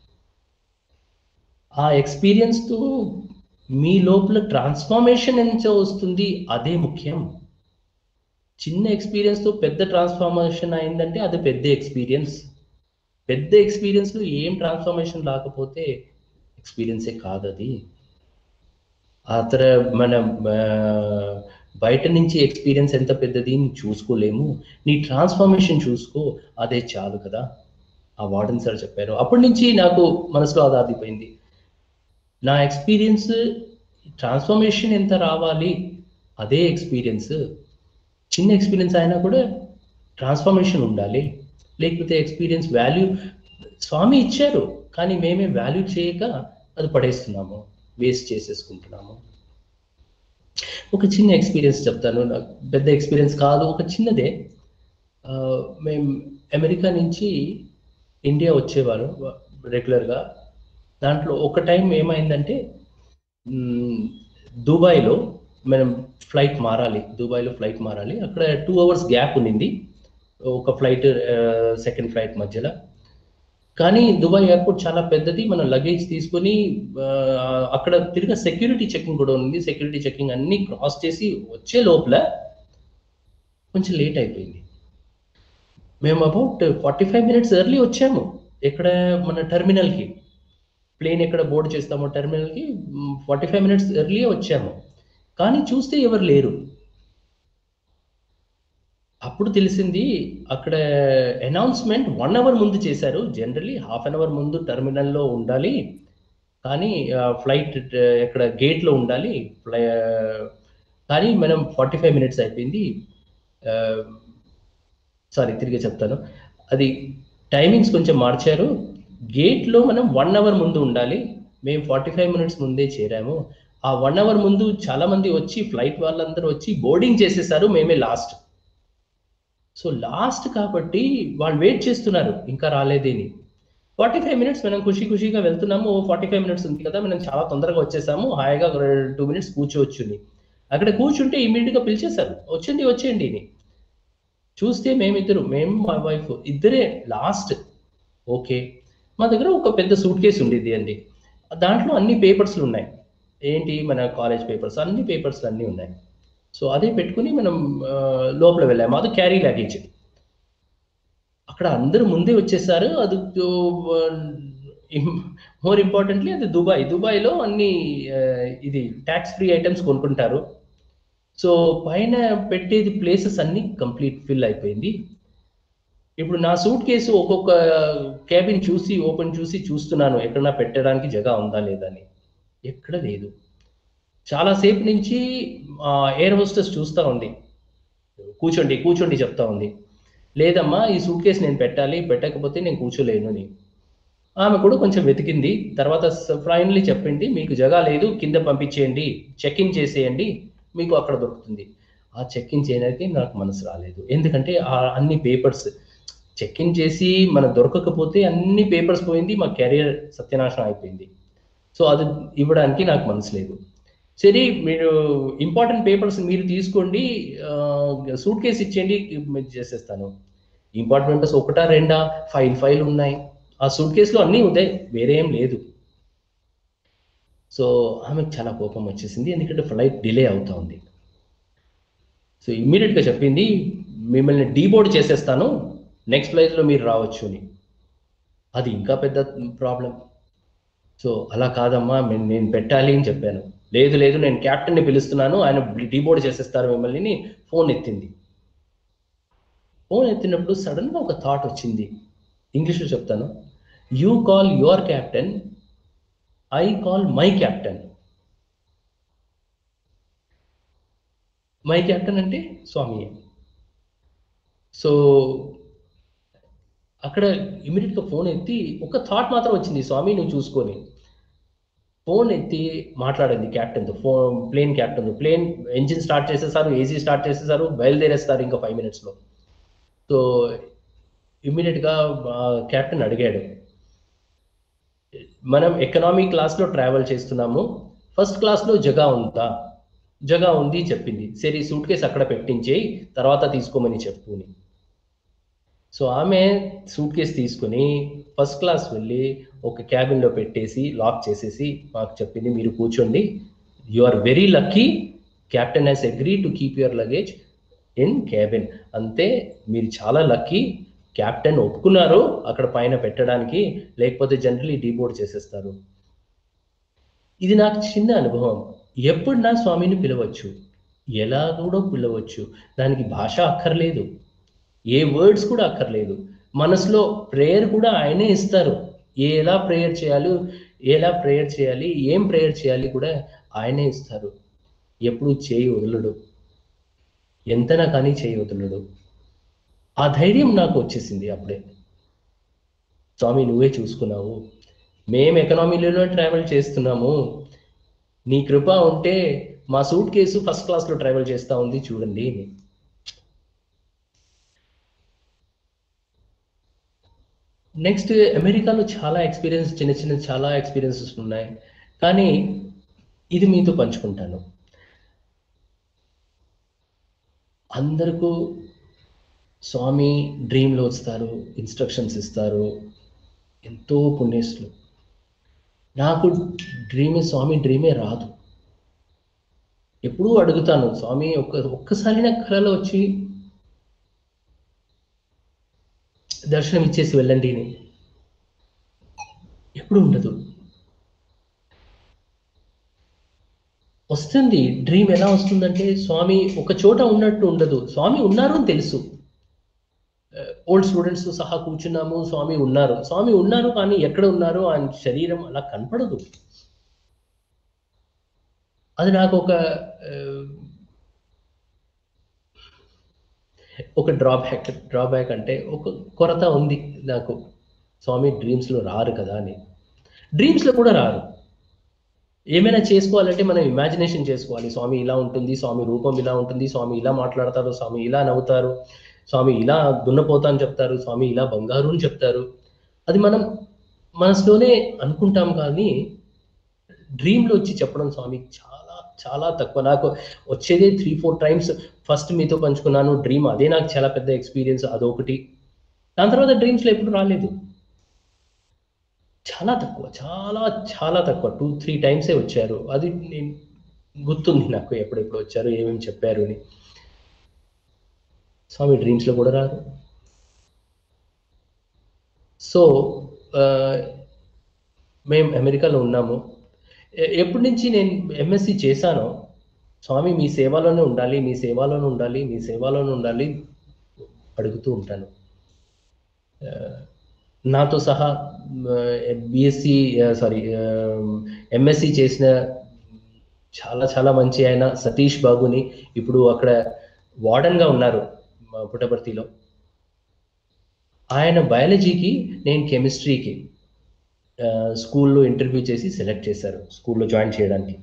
ఆ ఎక్స్పీరియన్స్తో మీ లోపల ట్రాన్స్ఫార్మేషన్ ఎంత వస్తుంది అదే ముఖ్యం చిన్న ఎక్స్పీరియన్స్తో పెద్ద ట్రాన్స్ఫార్మేషన్ అయిందంటే అది పెద్ద ఎక్స్పీరియన్స్ పెద్ద ఎక్స్పీరియన్స్లో ఏం ట్రాన్స్ఫార్మేషన్ రాకపోతే ఎక్స్పీరియన్సే కాదు అది ఆ తర మన ఆ, బయట నుంచి ఎక్స్పీరియన్స్ ఎంత పెద్దది అని చూసుకోలేము నీ ట్రాన్స్ఫార్మేషన్ చూసుకో అదే చాలు కదా ఆ వార్డెన్ సార్ చెప్పారు అప్పటి నుంచి నాకు మనసులో అది ఆదిపోయింది నా ఎక్స్పీరియన్స్ ట్రాన్స్ఫర్మేషన్ ఎంత రావాలి అదే ఎక్స్పీరియన్స్ చిన్న ఎక్స్పీరియన్స్ అయినా కూడా ట్రాన్స్ఫర్మేషన్ ఉండాలి లేకపోతే ఎక్స్పీరియన్స్ వాల్యూ స్వామి ఇచ్చారు కానీ మేమే వాల్యూ చేయక అది పడేస్తున్నాము వేస్ట్ చేసేసుకుంటున్నాము ఒక చిన్న ఎక్స్పీరియన్స్ చెప్తాను నాకు పెద్ద ఎక్స్పీరియన్స్ కాదు ఒక చిన్నదే ఆ, మేము అమెరికా నుంచి ఇండియా వచ్చేవారు రెగ్యులర్గా దాంట్లో ఒక టైం ఏమైందంటే మ్, దుబాయ్లో మనం ఫ్లైట్ మారాలి దుబాయ్లో ఫ్లైట్ మారాలి అక్కడ టూ అవర్స్ గ్యాప్ ఉన్నింది ఒక ఫ్లైట్ సెకండ్ ఫ్లైట్ మధ్యలో కానీ దుబాయ్ ఎయిర్పోర్ట్ చాలా పెద్దది మనం లగేజ్ తీసుకొని ఆ, అక్కడ తిరిగి సెక్యూరిటీ చెకింగ్ కూడా ఉంది సెక్యూరిటీ చెకింగ్ అన్ని క్రాస్ చేసి వచ్చే లోపల కొంచెం లేట్ అయిపోయింది మేము about forty five minutes early వచ్చాము ఎక్కడ మన టెర్మినల్కి ప్లేన్ ఎక్కడ బోర్డ్ చేస్తామో టెర్మినల్కి ఫార్టీ ఫైవ్ మినిట్స్ ఎర్లీ వచ్చాము కానీ చూస్తే ఎవరు లేరు అప్పుడు తెలిసింది అక్కడ అనౌన్స్మెంట్ వన్ అవర్ ముందు చేశారు జనరలీ హాఫ్ అన్ అవర్ ముందు టెర్మినల్లో ఉండాలి కానీ ఫ్లైట్ ఎక్కడ గేట్లో ఉండాలి ఫ్లై కానీ మనం ఫార్టీ ఫైవ్ మినిట్స్ అయిపోయింది సారీ తిరిగి చెప్తాను అది టైమింగ్స్ కొంచెం మార్చారు గేట్లో మనం వన్ అవర్ ముందు ఉండాలి మేము ఫార్టీ ఫైవ్ మినిట్స్ ముందే చేరాము ఆ వన్ అవర్ ముందు చాలా మంది వచ్చి ఫ్లైట్ వాళ్ళందరూ వచ్చి బోర్డింగ్ చేసేసారు మేమే లాస్ట్ సో లాస్ట్ కాబట్టి వాళ్ళు వెయిట్ చేస్తున్నారు ఇంకా రాలేదేని ఫార్టీ ఫైవ్ మినిట్స్ మనం ఖుషి ఖుషిగా వెళ్తున్నాము ఫార్టీ ఫైవ్ మినిట్స్ ఉంది కదా మనం చాలా తొందరగా వచ్చేసాము హాయిగా టూ మినిట్స్ కూర్చోవచ్చుని అక్కడ కూర్చుంటే ఇమీడియట్గా పిలిచేశారు వచ్చండి వచ్చేయండి అని చూస్తే మేమిద్దరు మేము మా వైఫ్ ఇద్దరే లాస్ట్ ఓకే మా దగ్గర ఒక పెద్ద సూట్ కేసు ఉండేది అండి దాంట్లో అన్ని పేపర్స్లు ఉన్నాయి ఏంటి మన కాలేజ్ పేపర్స్ అన్ని పేపర్స్ అన్నీ ఉన్నాయి సో అదే పెట్టుకుని మనం ఆ, లోపల వెళ్ళాము అది క్యారీ లగేజ్ అక్కడ అందరూ ముందే వచ్చేసారు అది మోర్ ఇంపార్టెంట్లీ అది దుబాయ్ దుబాయ్లో అన్ని ఆ, ఇది ట్యాక్స్ ఫ్రీ ఐటమ్స్ కొనుక్కుంటారు సో పైన పెట్టేది ప్లేసెస్ అన్ని కంప్లీట్ ఫిల్ అయిపోయింది ఇప్పుడు నా సూట్ కేసు ఒక్కొక్క క్యాబిన్ చూసి ఓపెన్ చూసి చూస్తున్నాను ఎక్కడన్నా పెట్టడానికి జగ ఉందా లేదా అని ఎక్కడ లేదు చాలాసేపు నుంచి ఎయిర్ హోస్టెస్ చూస్తూ ఉంది కూర్చోండి కూర్చోండి చెప్తా ఉంది లేదమ్మా ఈ సూట్ కేసు నేను పెట్టాలి పెట్టకపోతే నేను కూర్చోలేను అని ఆమె కూడా కొంచెం వెతికింది తర్వాత ఫైనల్లీ చెప్పింది మీకు జగా లేదు కింద పంపించేయండి చెక్ ఇన్ చేసేయండి మీకు అక్కడ దొరుకుతుంది ఆ చెక్ ఇన్ చేయడానికి నాకు మనసు రాలేదు ఎందుకంటే ఆ అన్ని పేపర్స్ చెక్ ఇన్ చేసి మనకు దొరకకపోతే అన్ని పేపర్స్ పోయింది మా కెరియర్ సత్యనాశనం అయిపోయింది సో అది ఇవ్వడానికి నాకు మనసు లేదు సరే మీరు ఇంపార్టెంట్ పేపర్స్ మీరు తీసుకోండి సూట్ కేసు ఇచ్చేయండి మీరు చేసేస్తాను ఇంపార్టెంట్ పేపర్స్ ఒకటా రెండా ఫైల్ ఫైల్ ఉన్నాయి ఆ సూట్ కేసులో అన్నీ ఉన్నాయి వేరే ఏం లేదు సో ఆమెకు చాలా కోపం వచ్చేసింది ఎందుకంటే ఫ్లైట్ డిలే అవుతా ఉంది సో ఇమ్మీడియట్గా చెప్పింది మిమ్మల్ని డీబోర్డ్ చేసేస్తాను నెక్స్ట్ ఫ్లైట్లో మీరు రావచ్చు అని అది ఇంకా పెద్ద ప్రాబ్లం సో అలా కాదమ్మా నేను నేను పెట్టాలి అని చెప్పాను లేదు లేదు నేను క్యాప్టెన్ని పిలుస్తున్నాను ఆయన డీబోర్డ్ చేసేస్తారు మిమ్మల్ని అని ఫోన్ ఎత్తింది ఫోన్ ఎత్తినప్పుడు సడన్గా ఒక థాట్ వచ్చింది ఇంగ్లీష్లో చెప్తాను you call your captain I call my captain my captain అంటే స్వామి సో అక్కడ ఇమీడియట్గా ఫోన్ ఎత్తి ఒక థాట్ మాత్రం వచ్చింది స్వామి నువ్వు చూసుకొని ఫోన్ ఎత్తి మాట్లాడింది క్యాప్టెన్తో phone plane captain plane engine start చేసేసారు ఏసీ స్టార్ట్ చేసేసారు బయలుదేరేస్తారు ఇంకా ఫైవ్ మినిట్స్లో సో ఇమ్మీడియట్గా క్యాప్టెన్ అడిగాడు మనం ఎకనామీ క్లాస్లో ట్రావెల్ చేస్తున్నాము ఫస్ట్ క్లాస్లో జగా ఉందా జగా ఉంది చెప్పింది సరే సూట్ కేసు అక్కడ పెట్టించేయి తర్వాత తీసుకోమని చెప్పుని సో ఆమె సూట్ కేసు తీసుకుని ఫస్ట్ క్లాస్ వెళ్ళి ఒక క్యాబిన్లో పెట్టేసి లాక్ చేసేసి మాకు చెప్పింది మీరు కూర్చోండి you are very lucky captain has agree to keep your luggage in cabin అంతే మీరు చాలా లక్కీ క్యాప్టెన్ ఒప్పుకున్నారు అక్కడ పైన పెట్టడానికి లేకపోతే జనరలీ డీబోర్డ్ చేసేస్తారు ఇది నాకు చిన్న అనుభవం ఎప్పుడు నా స్వామిని పిలవచ్చు ఎలా కూడా పిలవచ్చు దానికి భాష అక్కర్లేదు ఏ వర్డ్స్ కూడా అక్కర్లేదు మనసులో ప్రేయర్ కూడా ఆయనే ఇస్తారు ఎలా ప్రేయర్ చేయాలి ఎలా ప్రేయర్ చేయాలి ఏం ప్రేయర్ చేయాలి కూడా ఆయనే ఇస్తారు ఎప్పుడు చేయి వదలడు ఎంతనా కానీ చేయి వదలడు ఆ ధైర్యం నాకు వచ్చేసింది అప్పుడే స్వామి నువ్వే చూసుకున్నావు మేము ఎకనామీలో ట్రావెల్ చేస్తున్నాము నీ కృప ఉంటే మా సూట్ కేసు ఫస్ట్ క్లాస్లో ట్రావెల్ చేస్తా ఉంది చూడండి నెక్స్ట్ అమెరికాలో చాలా ఎక్స్పీరియన్స్ చిన్న చిన్న చాలా ఎక్స్పీరియన్సెస్ ఉన్నాయి కానీ ఇది మీతో పంచుకుంటాను అందరికీ స్వామి డ్రీమ్లో వస్తారు ఇన్స్ట్రక్షన్స్ ఇస్తారు ఎంతో పుణ్యస్తులు నాకు డ్రీమే స్వామి డ్రీమే రాదు ఎప్పుడూ అడుగుతాను స్వామి ఒక్క ఒక్కసారి నా కళలో వచ్చి దర్శనం ఇచ్చేసి వెళ్ళండి అని ఎప్పుడు ఉండదు వస్తుంది డ్రీమ్ ఎలా వస్తుందంటే స్వామి ఒక చోట ఉన్నట్టు ఉండదు స్వామి ఉన్నారు అని తెలుసు ఓల్డ్ స్టూడెంట్స్ సహా కూర్చున్నాము స్వామి ఉన్నారు స్వామి ఉన్నారు కానీ ఎక్కడ ఉన్నారు ఆయన శరీరం అలా కనపడదు అది నాకు ఒక ఆ, ఒక డ్రాబ్యాక్ డ్రాబ్యాక్ అంటే ఒక కొరత ఉంది నాకు స్వామి డ్రీమ్స్లో రారు కదా అని డ్రీమ్స్లో కూడా రారు ఏమైనా చేసుకోవాలంటే మనం ఇమాజినేషన్ చేసుకోవాలి స్వామి ఇలా ఉంటుంది స్వామి రూపం ఇలా ఉంటుంది స్వామి ఇలా మాట్లాడతారు స్వామి ఇలా నవ్వుతారు స్వామి ఇలా దున్నపోతా అని చెప్తారు స్వామి ఇలా బంగారు అని చెప్తారు అది మనం మనసులోనే అనుకుంటాం కానీ డ్రీమ్లో వచ్చి చెప్పడం స్వామి చాలా చాలా తక్కువ నాకు వచ్చేదే త్రీ ఫోర్ టైమ్స్ ఫస్ట్ మీతో పంచుకున్నాను డ్రీమ్ అదే నాకు చాలా పెద్ద ఎక్స్పీరియన్స్ అదొకటి దాని తర్వాత డ్రీమ్స్లో ఎప్పుడు రాలేదు చాలా తక్కువ చాలా చాలా తక్కువ టూ త్రీ టైమ్సే వచ్చారు అది నేను గుర్తుంది నాకు ఎప్పుడెప్పుడు వచ్చారు ఏమేమి చెప్పారు అని స్వామి డ్రీమ్స్లో కూడా రారు సో మేము అమెరికాలో ఉన్నాము ఎ- ఎప్పటి నుంచి నేను ఎంఎస్సి చేశానో స్వామి మీ సేవలోనే ఉండాలి మీ సేవలోనే ఉండాలి మీ సేవలోనే ఉండాలి అడుగుతూ ఉంటాను ఆ, నాతో సహా బిఎస్సి సారీ ఎంఎస్సి చేసిన చాలా చాలా మంచి ఆయన సతీష్ బాబుని ఇప్పుడు అక్కడ వార్డన్గా ఉన్నారు మా పుట్టపర్తిలో ఆయన బయాలజీకి నేను కెమిస్ట్రీకి స్కూల్లో ఇంటర్వ్యూ చేసి సెలెక్ట్ చేశారు స్కూల్లో జాయిన్ చేయడానికి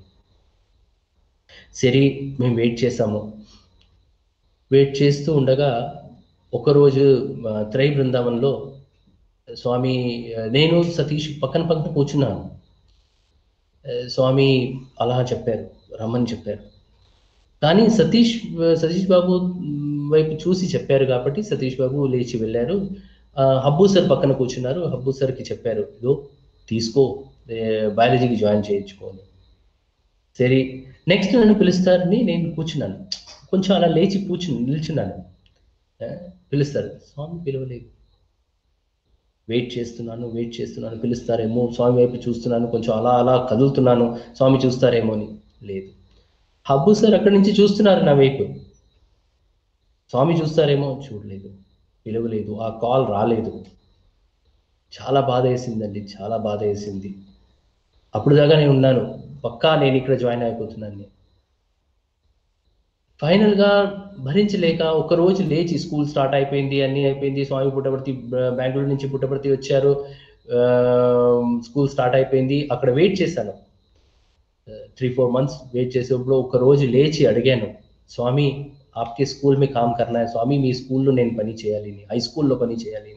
సరే మేము వెయిట్ చేసాము వెయిట్ చేస్తూ ఉండగా ఒకరోజు ఆ, త్రై బృందావనంలో స్వామి ఆ, నేను సతీష్ పక్కన పక్కన కూర్చున్నాను ఆ, స్వామి అలా చెప్పారు రమ్మని చెప్పారు కానీ సతీష్ సతీష్ బాబు మ్, వైపు చూసి చెప్పారు కాబట్టి సతీష్ బాబు లేచి వెళ్ళారు ఆ, హబ్బు సార్ పక్కన కూర్చున్నారు హబ్బు సార్కి చెప్పారు ఇదో తీసుకో ఏ, బయాలజీకి జాయిన్ చేయించుకో అని సరే నెక్స్ట్ నన్ను పిలుస్తారని నేను కూర్చున్నాను కొంచెం అలా లేచి కూర్చుని నిల్చున్నాను ఆ, పిలుస్తారు స్వామి పిలవలేదు వెయిట్ చేస్తున్నాను వెయిట్ చేస్తున్నాను పిలుస్తారేమో స్వామి వైపు చూస్తున్నాను కొంచెం అలా అలా కదులుతున్నాను స్వామి చూస్తారేమో అని లేదు హబ్బు సార్ అక్కడి నుంచి చూస్తున్నారు నా వైపు స్వామి చూస్తారేమో చూడలేదు పిలవలేదు ఆ కాల్ రాలేదు చాలా బాధ వేసిందండి చాలా బాధ వేసింది అప్పుడు దాకా నేను ఉన్నాను పక్కా నేను ఇక్కడ జాయిన్ అయిపోతున్నాను ఫైనల్ గా భరించలేక ఒక రోజు లేచి స్కూల్ స్టార్ట్ అయిపోయింది అన్ని అయిపోయింది స్వామి పుట్టపర్తి బ- బెంగళూరు నుంచి పుట్టపర్తి వచ్చారు స్కూల్ స్టార్ట్ అయిపోయింది అక్కడ వెయిట్ చేశాను త్రీ ఫోర్ మంత్స్ వెయిట్ చేసేప్పుడు ఒక రోజు లేచి అడిగాను స్వామి ఆప్కే స్కూల్ మీ కామ్ కర్నా హై స్వామి మీ స్కూల్లో నేను పని చేయాలి హై స్కూల్లో పని చేయాలి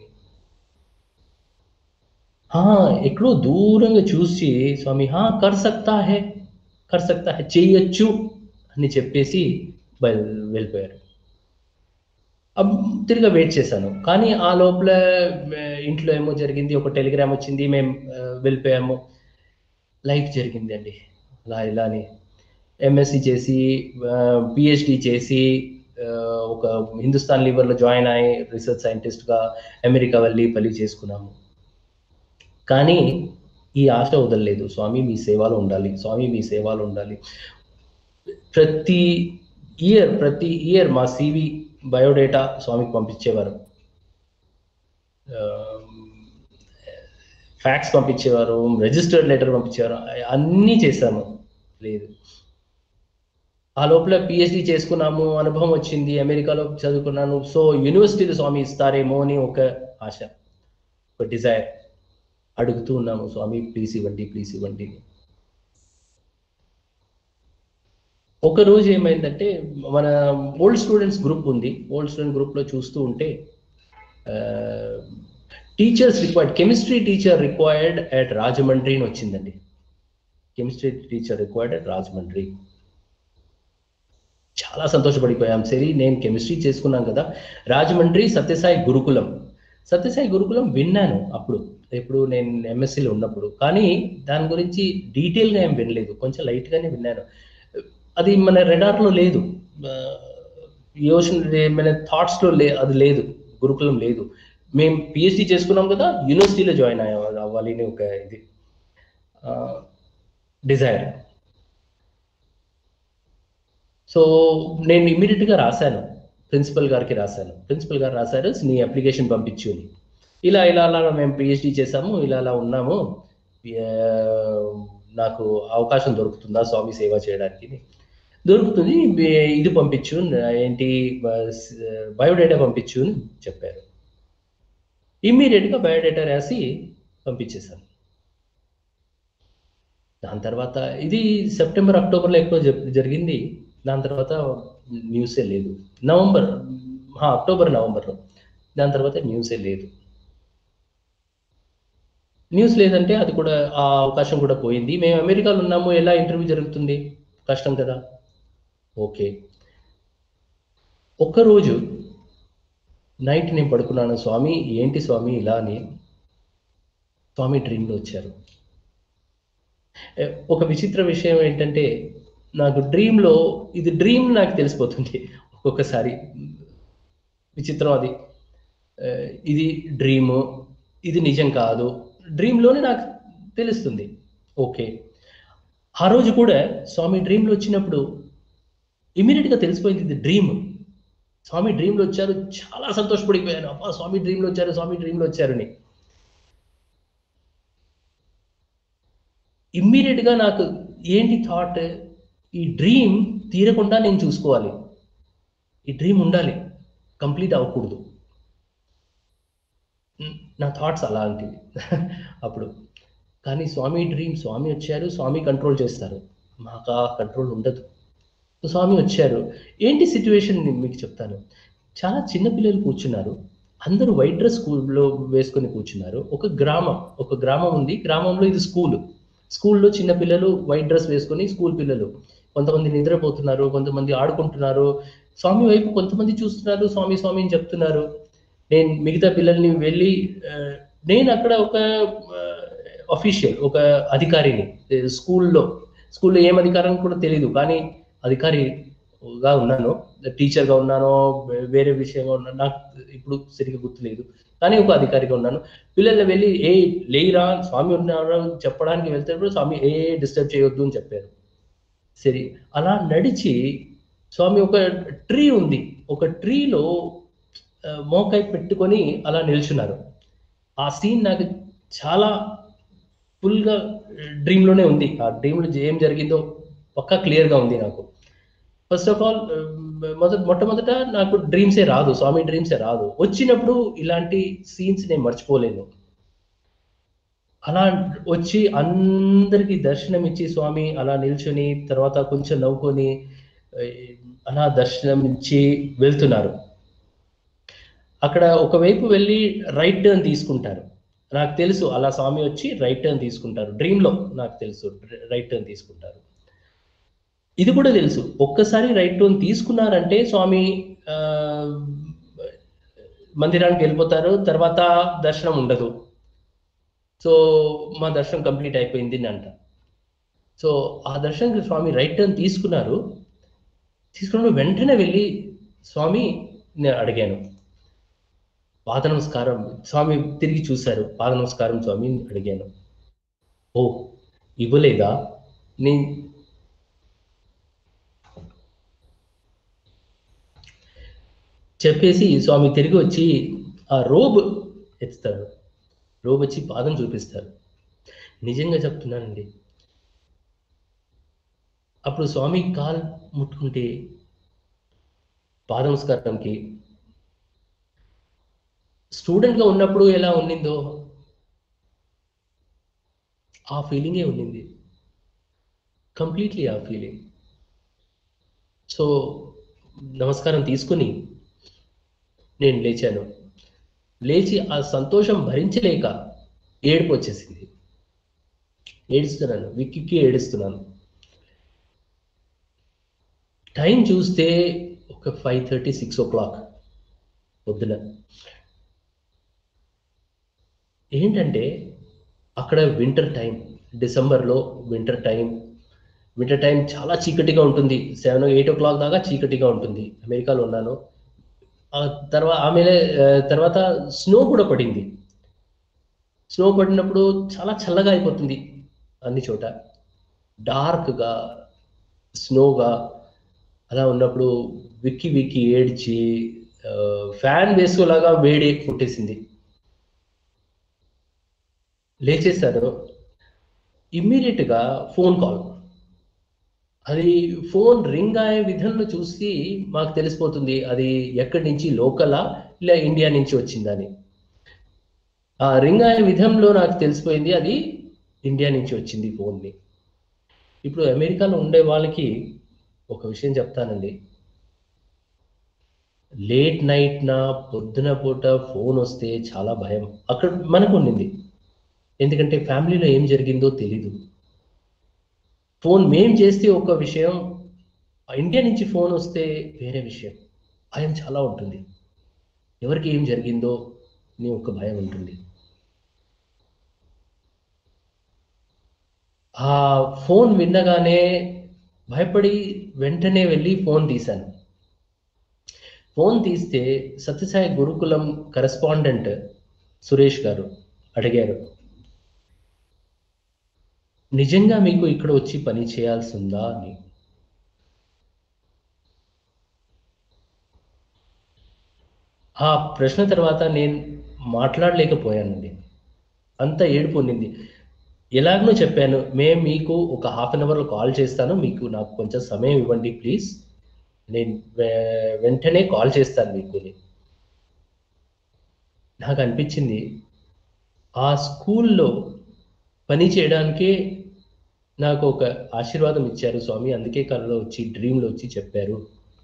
హా ఎక్కడో దూరంగా చూసి స్వామి హా కర్ సక్తా హే కర్ సక్తా హే చెయ్యొచ్చు అని చెప్పేసి బయలు వెళ్ళిపోయారు అబ్ తిరిగి వెయిట్ చేశాను కానీ ఆ లోపల ఆ, ఇంట్లో ఏమో జరిగింది ఒక టెలిగ్రామ్ వచ్చింది మేము ఆ, వెళ్ళిపోయాము లైఫ్ జరిగింది అండి అలా ఇలా అని ఎంఎస్సి చేసి పిహెచ్డి చేసి ఆ, ఒక హిందుస్థాన్ లీవర్లో జాయిన్ అయ్యి రీసెర్చ్ సైంటిస్ట్గా అమెరికా వెళ్ళి పని చేసుకున్నాము కానీ ఈ ఆశ వదలలేదు స్వామి మీ సేవలో ఉండాలి స్వామి మీ సేవలో ఉండాలి ప్రతి ఇయర్ ప్రతి ఇయర్ మా సివి బయోడేటా స్వామికి పంపించేవారు ఫ్యాక్స్ పంపించేవారు రిజిస్టర్డ్ లెటర్ పంపించేవారు అన్నీ చేశాము లేదు ఆ లోపల పిహెచ్డి చేసుకున్నాము అనుభవం వచ్చింది అమెరికాలో చదువుకున్నాను సో యూనివర్సిటీలో స్వామి ఇస్తారేమో అని ఒక ఆశ ఒక డిజైర్ అడుగుతూ ఉన్నాము స్వామి ప్లీజ్ ఇవ్వండి ప్లీజ్ ఇవ్వండి అని. ఒక రోజు ఏమైందంటే మన ఓల్డ్ స్టూడెంట్స్ గ్రూప్ ఉంది ఓల్డ్ స్టూడెంట్ గ్రూప్లో చూస్తూ ఉంటే teachers required chemistry teacher required at Rajahmundry అని వచ్చిందండి chemistry teacher required at Rajahmundry చాలా సంతోషపడిపోయాం సరే నేను కెమిస్ట్రీ చేసుకున్నాం కదా రాజమండ్రి సత్యసాయి గురుకులం సత్యసాయి గురుకులం విన్నాను అప్పుడు ఇప్పుడు నేను ఎంఎస్సీలో ఉన్నప్పుడు కానీ దాని గురించి డీటెయిల్గా ఏం వినలేదు కొంచెం లైట్గానే విన్నాను అది మన రెడార్లో లేదు యోషన్ మన థాట్స్లో లే అది లేదు గురుకులం లేదు మేము పిహెచ్డి చేసుకున్నాం కదా యూనివర్సిటీలో జాయిన్ అయ్యా అవ్వాలి అని ఒక ఇది డిజైర్ సో నేను ఇమీడియట్గా రాశాను ప్రిన్సిపల్ గారికి రాశాను ప్రిన్సిపల్ గారు రాశారు నీ అప్లికేషన్ పంపించు అని ఇలా ఇలా అలా మేము పిహెచ్డి చేసాము ఇలా అలా ఉన్నాము ఆ, నాకు అవకాశం దొరుకుతుందా స్వామి సేవ చేయడానికి దొరుకుతుంది బే- ఇది పంపించు ఏంటి బయోడేటా పంపించు అని చెప్పారు ఇమ్మీడియట్గా బయోడేటా రాసి పంపించేశాను దాని తర్వాత ఇది సెప్టెంబర్ అక్టోబర్లో ఎక్కువ జ- జరిగింది దాని తర్వాత న్యూసే లేదు నవంబర్ హా, అక్టోబర్ నవంబర్లో దాని తర్వాత న్యూసే లేదు న్యూస్ లేదంటే అది కూడా ఆ అవకాశం కూడా పోయింది మేము అమెరికాలో ఉన్నాము ఎలా ఇంటర్వ్యూ జరుగుతుంది కష్టం కదా ఓకే ఒక్కరోజు నైట్ నేను పడుకున్నాను స్వామి ఏంటి స్వామి ఇలా అని స్వామి డ్రీమ్లో వచ్చారు ఏ, ఒక విచిత్ర విషయం ఏంటంటే నాకు డ్రీమ్లో ఇది డ్రీమ్ నాకు తెలిసిపోతుంది ఒక్కొక్కసారి విచిత్రం అది ఏ, ఇది డ్రీము ఇది నిజం కాదు డ్రీమ్లోనే నాకు తెలుస్తుంది ఓకే ఆ రోజు కూడా స్వామి డ్రీమ్లో వచ్చినప్పుడు ఇమీడియట్గా తెలిసిపోయింది ఇది డ్రీమ్ స్వామి డ్రీమ్లో వచ్చారు చాలా సంతోషపడిపోయాను అబ్బా స్వామి డ్రీమ్లో వచ్చారు స్వామి డ్రీమ్లో వచ్చారని ఇమ్మీడియట్గా నాకు ఏంటి థాట్ ఈ డ్రీమ్ తీరకుండా నేను చూసుకోవాలి ఈ డ్రీమ్ ఉండాలి కంప్లీట్ అవ్వకూడదు ఉమ్, నా థాట్స్ అలాంటివి అప్పుడు కానీ స్వామి డ్రీమ్ స్వామి వచ్చారు స్వామి కంట్రోల్ చేస్తారు మాకు ఆ కంట్రోల్ ఉండదు సో స్వామి వచ్చారు ఏంటి సిచ్యువేషన్ మీకు చెప్తాను చాలా చిన్న పిల్లలు కూర్చున్నారు అందరూ వైట్ డ్రెస్ స్కూల్లో వేసుకొని కూర్చున్నారు ఒక గ్రామం ఒక గ్రామం ఉంది గ్రామంలో ఇది స్కూల్ స్కూల్లో చిన్న పిల్లలు వైట్ డ్రెస్ వేసుకొని స్కూల్ పిల్లలు కొంతమంది నిద్రపోతున్నారు కొంతమంది ఆడుకుంటున్నారు స్వామి వైపు కొంతమంది చూస్తున్నారు స్వామి స్వామి అని చెప్తున్నారు నేను మిగతా పిల్లల్ని వెళ్ళి ఆ, నేను అక్కడ ఒక అఫీషియల్ ఒక అధికారిని ఏ, స్కూల్లో స్కూల్లో ఏం అధికారం కూడా తెలియదు కానీ అధికారిగా ఉన్నాను టీచర్గా ఉన్నానో వే- వేరే విషయంగా ఉన్నాను నాకు ఇప్పుడు సరిగ్గా గుర్తులేదు కానీ ఒక అధికారిగా ఉన్నాను పిల్లల్ని వెళ్ళి ఏ లేయిరా స్వామి ఉన్నారు అని చెప్పడానికి వెళ్తే స్వామి ఏ డిస్టర్బ్ చేయొద్దు అని చెప్పారు సరే అలా నడిచి స్వామి ఒక ట్రీ ఉంది ఒక ట్రీలో మోకాయ పెట్టుకొని అలా నిల్చున్నారు ఆ సీన్ నాకు చాలా ఫుల్గా డ్రీమ్లోనే ఉంది ఆ డ్రీమ్లో ఏం జరిగిందో పక్కా క్లియర్గా ఉంది నాకు ఫస్ట్ ఆఫ్ ఆల్ మొదట మొట్టమొదట నాకు డ్రీమ్సే రాదు స్వామి డ్రీమ్సే రాదు వచ్చినప్పుడు ఇలాంటి సీన్స్ నేను మర్చిపోలేను అలా వచ్చి అందరికి దర్శనం ఇచ్చి స్వామి అలా నిల్చొని తర్వాత కొంచెం నవ్వుకొని ఏ, అలా దర్శనం ఇచ్చి వెళ్తున్నారు అక్కడ ఒకవైపు వెళ్ళి రైట్ టర్న్ తీసుకుంటారు నాకు తెలుసు అలా స్వామి వచ్చి రైట్ టర్న్ తీసుకుంటారు డ్రీమ్ లో నాకు తెలుసు రైట్ టర్న్ తీసుకుంటారు ఇది కూడా తెలుసు ఒక్కసారి రైట్ టర్న్ తీసుకున్నారంటే స్వామి ఆ, మందిరానికి వెళ్ళిపోతారు తర్వాత దర్శనం ఉండదు సో మా దర్శనం కంప్లీట్ అయిపోయింది అని అంట సో ఆ దర్శనం స్వామి రైట్ టర్న్ తీసుకున్నారు తీసుకున్నప్పుడు వెంటనే వెళ్ళి స్వామి నేను అడిగాను పాద నమస్కారం స్వామి తిరిగి చూశారు పాద నమస్కారం స్వామి అని అడిగాను ఓ ఇవ్వలేదా నీ చెప్పేసి స్వామి తిరిగి వచ్చి ఆ రోబ్ ఎత్తుతారు రోబ్ వచ్చి పాదం చూపిస్తారు నిజంగా చెప్తున్నానండి అప్పుడు స్వామి కాల్ ముట్టుకుంటే పాద నమస్కారంకి స్టూడెంట్గా ఉన్నప్పుడు ఎలా ఉండిందో ఆ ఫీలింగే ఉండింది కంప్లీట్లీ ఆ ఫీలింగ్ సో నమస్కారం తీసుకుని నేను లేచాను లేచి ఆ సంతోషం భరించలేక ఏడుపు వచ్చేసింది ఏడుస్తున్నాను విక్కికి ఏడుస్తున్నాను టైం చూస్తే ఒక five thirty six o'clock పొద్దున ఏంటంటే అక్కడ వింటర్ టైం డిసెంబర్లో వింటర్ టైం వింటర్ టైం చాలా చీకటిగా ఉంటుంది సెవెన్ ఎయిట్ ఓ క్లాక్ దాకా చీకటిగా ఉంటుంది అమెరికాలో ఉన్నాను ఆ తర్వాత ఆమె తర్వాత స్నో కూడా పడింది స్నో పడినప్పుడు చాలా చల్లగా అయిపోతుంది అన్ని చోట డార్క్గా స్నోగా అలా ఉన్నప్పుడు విక్కి విక్కి ఏడ్చి ఫ్యాన్ వేసుకోలాగా వేడి పుట్టేసింది లేచేశారు ఇమ్మీడియట్గా ఫోన్ కాల్ అది ఫోన్ రింగ్ అయ్యే విధంలో చూసి మాకు తెలిసిపోతుంది అది ఎక్కడి నుంచి లోకలా ఇలా ఇండియా నుంచి వచ్చిందని ఆ రింగ్ అయ్యే విధంలో నాకు తెలిసిపోయింది అది ఇండియా నుంచి వచ్చింది ఫోన్ని ఇప్పుడు అమెరికాలో ఉండే వాళ్ళకి ఒక విషయం చెప్తానండి లేట్ నైట్ నా పొద్దున పూట ఫోన్ వస్తే చాలా భయం అక్కడ మనకు ఉండింది ఎందుకంటే ఫ్యామిలీలో ఏం జరిగిందో తెలీదు ఫోన్ మేం చేస్తే ఒక విషయం ఇండియా నుంచి ఫోన్ వస్తే వేరే విషయం భయం చాలా ఉంటుంది ఎవరికి ఏం జరిగిందో అని ఒక భయం ఉంటుంది ఆ ఫోన్ విన్నగానే భయపడి వెంటనే వెళ్ళి ఫోన్ తీశాను ఫోన్ తీస్తే సత్యసాయి గురుకులం కరెస్పాండెంట్ సురేష్ గారు అడిగారు నిజంగా మీకు ఇక్కడ వచ్చి పని చేయాల్సి ఉందా అని ఆ ప్రశ్న తర్వాత నేను మాట్లాడలేకపోయానండి అంత ఏడుపు ఉండింది ఎలాగనో చెప్పాను మేము మీకు ఒక హాఫ్ అన్ అవర్లో కాల్ చేస్తాను మీకు నాకు కొంచెం సమయం ఇవ్వండి ప్లీజ్ నేను వె- వెంటనే కాల్ చేస్తాను మీకు అని. నాకు అనిపించింది ఆ స్కూల్లో పని చేయడానికే నాకు ఒక ఆశీర్వాదం ఇచ్చారు స్వామి అందుకే కళలో వచ్చి డ్రీమ్లో వచ్చి చెప్పారు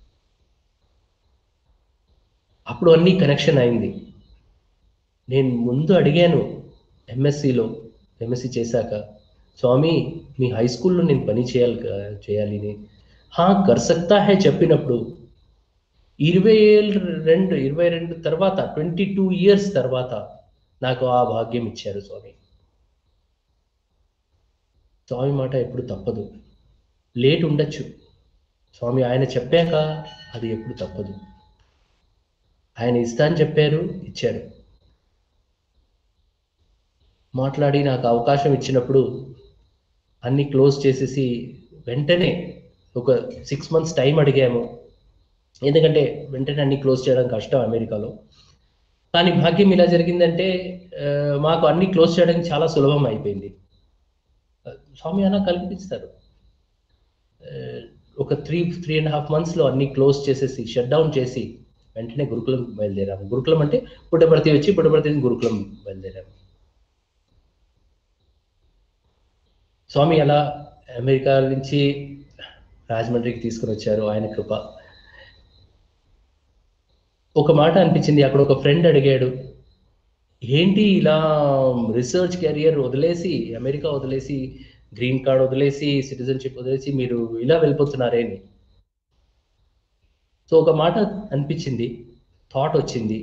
అప్పుడు అన్నీ కనెక్షన్ అయింది నేను ముందు అడిగాను ఎంఎస్సిలో ఎంఎస్సి చేశాక స్వామి మీ హై స్కూల్లో నేను పని చేయాలి కా- చేయాలి అని హా కర్ సక్తా హై చెప్పినప్పుడు ఇరవై ఏళ్ళు రెండు ఇరవై రెండు తర్వాత ట్వంటీ టూ ఇయర్స్ తర్వాత నాకు ఆ భాగ్యం ఇచ్చారు స్వామి స్వామి మాట ఎప్పుడు తప్పదు లేట్ ఉండొచ్చు స్వామి ఆయన చెప్పాక అది ఎప్పుడు తప్పదు ఆయన ఇస్తా అని చెప్పారు ఇచ్చారు మాట్లాడి నాకు అవకాశం ఇచ్చినప్పుడు అన్ని క్లోజ్ చేసేసి వెంటనే ఒక సిక్స్ మంత్స్ టైం అడిగాము ఎందుకంటే వెంటనే అన్ని క్లోజ్ చేయడం కష్టం అమెరికాలో కానీ భాగ్యం ఇలా జరిగిందంటే ఆ, మాకు అన్ని క్లోజ్ చేయడానికి చాలా సులభం అయిపోయింది ఆ, స్వామి అలా కల్పిస్తారు ఆ, ఒక త్రీ త్రీ అండ్ హాఫ్ మంత్స్లో అన్ని క్లోజ్ చేసేసి షట్ డౌన్ చేసి వెంటనే గురుకులం బయలుదేరాము గురుకులం అంటే పుట్టపర్తి వచ్చి పుట్టపర్తి నుంచి గురుకులం బయలుదేరాము స్వామి అలా అమెరికా నుంచి రాజమండ్రికి తీసుకుని వచ్చారు ఆయన కృప ఒక మాట అనిపించింది అక్కడ ఒక ఫ్రెండ్ అడిగాడు ఏంటి ఇలా రీసెర్చ్ కెరియర్ వదిలేసి అమెరికా వదిలేసి గ్రీన్ కార్డ్ వదిలేసి సిటిజన్షిప్ వదిలేసి మీరు ఇలా వెళ్ళిపోతున్నారే అని సో ఒక మాట అనిపించింది థాట్ వచ్చింది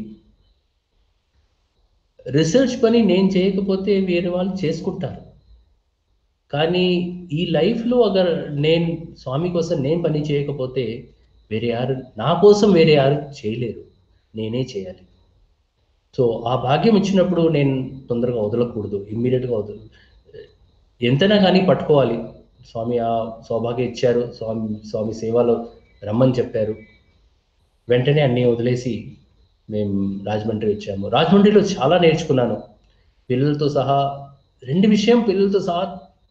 రీసెర్చ్ పని నేను చేయకపోతే వేరే వాళ్ళు చేసుకుంటారు కానీ ఈ లైఫ్లో అగర్ నేను స్వామి కోసం నేను పని చేయకపోతే వేరే యారు నా కోసం వేరే యారు చేయలేరు నేనే చేయాలి సో ఆ భాగ్యం ఇచ్చినప్పుడు నేను తొందరగా వదలకూడదు ఇమ్మీడియట్గా వదలు ఎంతైనా కానీ పట్టుకోవాలి స్వామి ఆ సౌభాగ్యం ఇచ్చారు స్వామి స్వామి సేవలో రమ్మని చెప్పారు వెంటనే అన్నీ వదిలేసి మేము రాజమండ్రి వచ్చాము రాజమండ్రిలో చాలా నేర్చుకున్నాను పిల్లలతో సహా రెండు విషయం పిల్లలతో సహా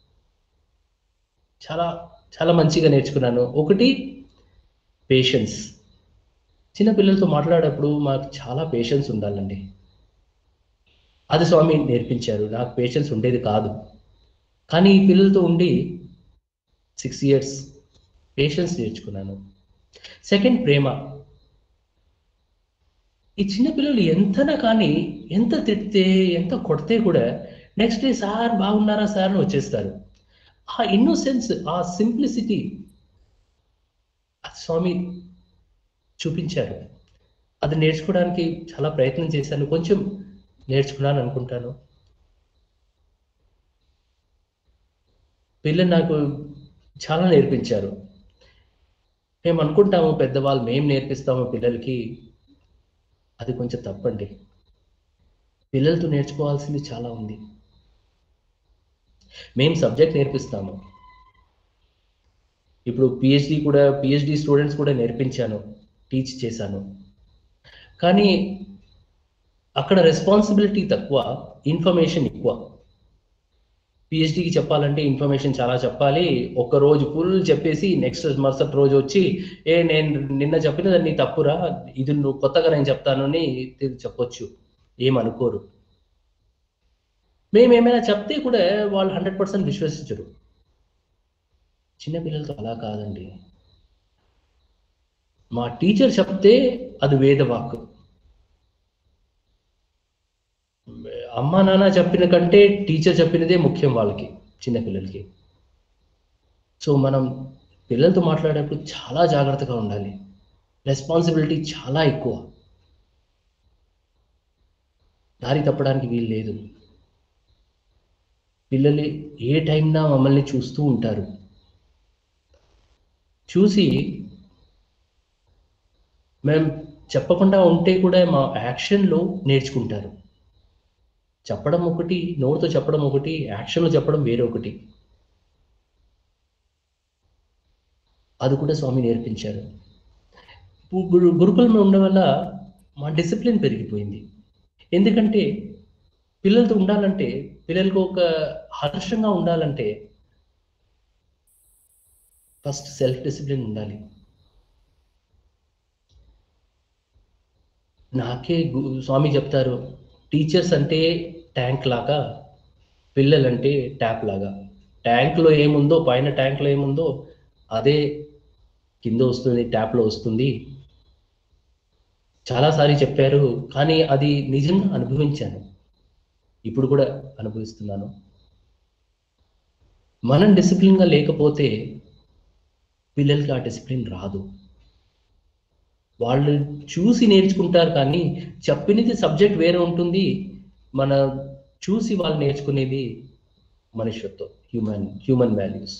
చాలా చాలా మంచిగా నేర్చుకున్నాను ఒకటి పేషెన్స్ చిన్న పిల్లలతో మాట్లాడేటప్పుడు మాకు చాలా పేషెన్స్ ఉండాలండి అది స్వామి నేర్పించారు నాకు పేషెన్స్ ఉండేది కాదు కానీ ఈ పిల్లలతో ఉండి సిక్స్ ఇయర్స్ పేషెన్స్ నేర్చుకున్నాను సెకండ్ ప్రేమ ఈ చిన్న పిల్లలు ఎంతనా కానీ ఎంత తిడితే ఎంత కొడితే కూడా నెక్స్ట్ డే సార్ బాగున్నారా సార్ అని వచ్చేస్తారు ఆ ఇన్నోసెన్స్ ఆ సింప్లిసిటీ స్వామి చూపించారు అది నేర్చుకోవడానికి చాలా ప్రయత్నం చేశాను కొంచెం నేర్చుకున్నాను అనుకుంటాను పిల్లలు నాకు చాలా నేర్పించారు మేము అనుకుంటాము పెద్దవాళ్ళు మేము నేర్పిస్తాము పిల్లలకి అది కొంచెం తప్పండి పిల్లలతో నేర్చుకోవాల్సింది చాలా ఉంది మేము సబ్జెక్ట్ నేర్పిస్తాము ఇప్పుడు పిహెచ్డి కూడా పిహెచ్డి స్టూడెంట్స్ కూడా నేర్పించాను టీచ్ చేశాను కానీ అక్కడ రెస్పాన్సిబిలిటీ తక్కువ ఇన్ఫర్మేషన్ ఎక్కువ పిహెచ్డికి చెప్పాలంటే ఇన్ఫర్మేషన్ చాలా చెప్పాలి ఒక రోజు ఫుల్ చెప్పేసి నెక్స్ట్ మరుసటి రోజు వచ్చి ఏ నేను నిన్న చెప్పినది నీ తప్పురా ఇది నువ్వు కొత్తగా నేను చెప్తాను అని చెప్పొచ్చు ఏమనుకోరు మేము ఏమైనా చెప్తే కూడా వాళ్ళు హండ్రెడ్ పర్సెంట్ విశ్వసించరు చిన్నపిల్లలతో అలా కాదండి మా టీచర్ చెప్తే అది వేదవాక్కు అమ్మ నాన్న చెప్పిన కంటే టీచర్ చెప్పినదే ముఖ్యం వాళ్ళకి చిన్నపిల్లలకి సో మనం పిల్లలతో మాట్లాడేటప్పుడు చాలా జాగ్రత్తగా ఉండాలి రెస్పాన్సిబిలిటీ చాలా ఎక్కువ దారి తప్పడానికి వీలు లేదు పిల్లలు ఏ టైంనా మమ్మల్ని చూస్తూ ఉంటారు చూసి మేము చెప్పకుండా ఉంటే కూడా మా యాక్షన్లో నేర్చుకుంటారు చెప్పడం ఒకటి నోటితో చెప్పడం ఒకటి యాక్షన్లో చెప్పడం వేరే ఒకటి అది కూడా స్వామి నేర్పించారు గురు గురుకులంలో ఉండడం వల్ల మా డిసిప్లిన్ పెరిగిపోయింది ఎందుకంటే పిల్లలతో ఉండాలంటే పిల్లలకు ఒక హర్షంగా ఉండాలంటే ఫస్ట్ సెల్ఫ్ డిసిప్లిన్ ఉండాలి నాకే గు- స్వామి చెప్తారు టీచర్స్ అంటే ట్యాంక్ లాగా పిల్లలంటే ట్యాప్ లాగా ట్యాంక్లో ఏముందో పైన ట్యాంక్లో ఏముందో అదే కింద వస్తుంది ట్యాప్లో వస్తుంది చాలాసారి చెప్పారు కానీ అది నిజంగా అనుభవించాను ఇప్పుడు కూడా అనుభవిస్తున్నాను మనం డిసిప్లిన్గా లేకపోతే పిల్లలకి ఆ డిసిప్లిన్ రాదు వాళ్ళు చూసి నేర్చుకుంటారు కానీ చెప్పినది సబ్జెక్ట్ వేరే ఉంటుంది మన చూసి వాళ్ళు నేర్చుకునేది మనుష్యత్వం హ్యూమన్ హ్యూమన్ వాల్యూస్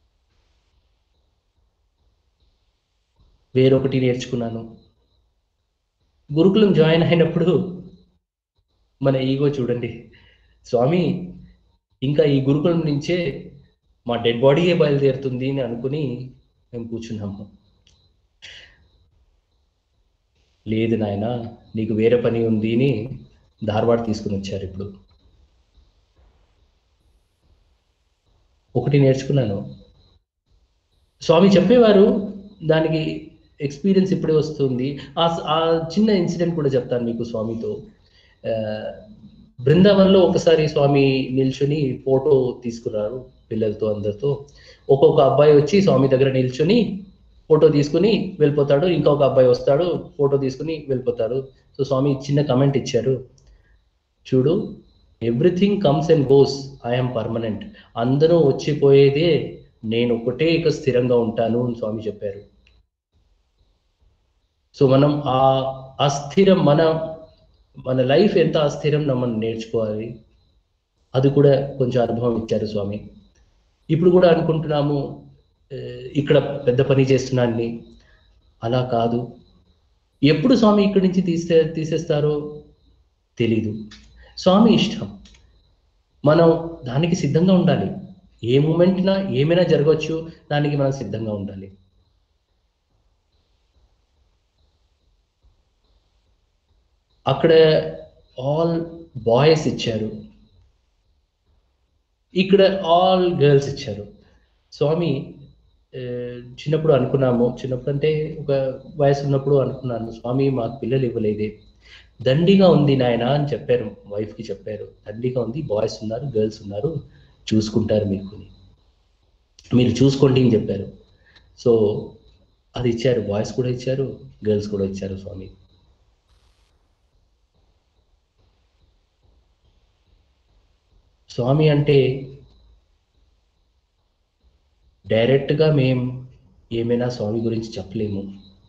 వేరొకటి నేర్చుకున్నాను గురుకులం జాయిన్ అయినప్పుడు మన ఈగో చూడండి స్వామి ఇంకా ఈ గురుకులం నుంచే మా డెడ్ బాడీయే బయలుదేరుతుంది అని అనుకుని మేము కూర్చున్నాము లేదు నాయన నీకు వేరే పని ఉంది అని ధార్వాడ్ తీసుకుని వచ్చారు ఇప్పుడు ఒకటి నేర్చుకున్నాను స్వామి చెప్పేవారు దానికి ఎక్స్పీరియన్స్ ఇప్పుడే వస్తుంది ఆ ఆ చిన్న ఇన్సిడెంట్ కూడా చెప్తాను మీకు స్వామితో ఆ, బృందావన్లో ఒకసారి స్వామి నిల్చుని ఫోటో తీసుకున్నారు పిల్లలతో అందరితో ఒక్కొక్క అబ్బాయి వచ్చి స్వామి దగ్గర నిల్చొని ఫోటో తీసుకుని వెళ్ళిపోతాడు ఇంకొక అబ్బాయి వస్తాడు ఫోటో తీసుకుని వెళ్ళిపోతాడు సో స్వామి చిన్న కమెంట్ ఇచ్చారు చూడు everything comes and goes I'm permanent అందరూ వచ్చిపోయేదే నేను ఒకటే ఇక స్థిరంగా ఉంటాను అని స్వామి చెప్పారు సో మనం ఆ అస్థిరం మన మన లైఫ్ ఎంత అస్థిరం మనం నేర్చుకోవాలి అది కూడా కొంచెం అనుభవం ఇచ్చారు స్వామి ఇప్పుడు కూడా అనుకుంటున్నాము "ఏ, ఇక్కడ పెద్ద పని చేస్తున్నాన్ని అలా కాదు ఎప్పుడు స్వామి ఇక్కడి నుంచి తీసే తీసేస్తారో తెలీదు స్వామి ఇష్టం మనం దానికి సిద్ధంగా ఉండాలి ఏ మూమెంట్నా ఏమైనా జరగవచ్చు దానికి మనం సిద్ధంగా ఉండాలి అక్కడ ఆల్ బాయ్స్ ఇచ్చారు ఇక్కడ ఆల్ గర్ల్స్ ఇచ్చారు స్వామి ఆ, చిన్నప్పుడు అనుకున్నాము చిన్నప్పుడు అంటే ఒక వయసు ఉన్నప్పుడు అనుకున్నాను స్వామి మాకు పిల్లలు ఇవ్వలేదే దండిగా ఉంది నాయన అని చెప్పారు వైఫ్కి చెప్పారు దండిగా ఉంది బాయ్స్ ఉన్నారు గర్ల్స్ ఉన్నారు చూసుకుంటారు మీకు అని. మీరు చూసుకోండి అని చెప్పారు సో అది ఇచ్చారు బాయ్స్ కూడా ఇచ్చారు గర్ల్స్ కూడా ఇచ్చారు స్వామి స్వామి అంటే డైరెక్ట్గా మేం ఏమైనా స్వామి గురించి చెప్పలేము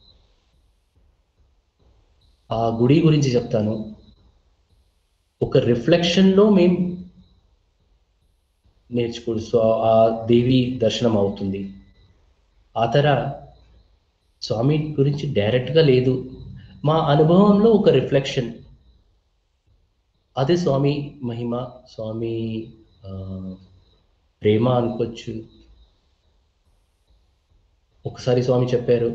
ఆ గుడి గురించి చెప్తాను ఒక రిఫ్లెక్షన్లో మేం నేర్చుకో సో ఆ దేవి దర్శనం అవుతుంది ఆ తర స్వామి గురించి డైరెక్ట్గా లేదు మా అనుభవంలో ఒక రిఫ్లెక్షన్ అదే స్వామి మహిమ స్వామి ఆ, ప్రేమ అనుకోవచ్చు ఒకసారి స్వామి చెప్పారు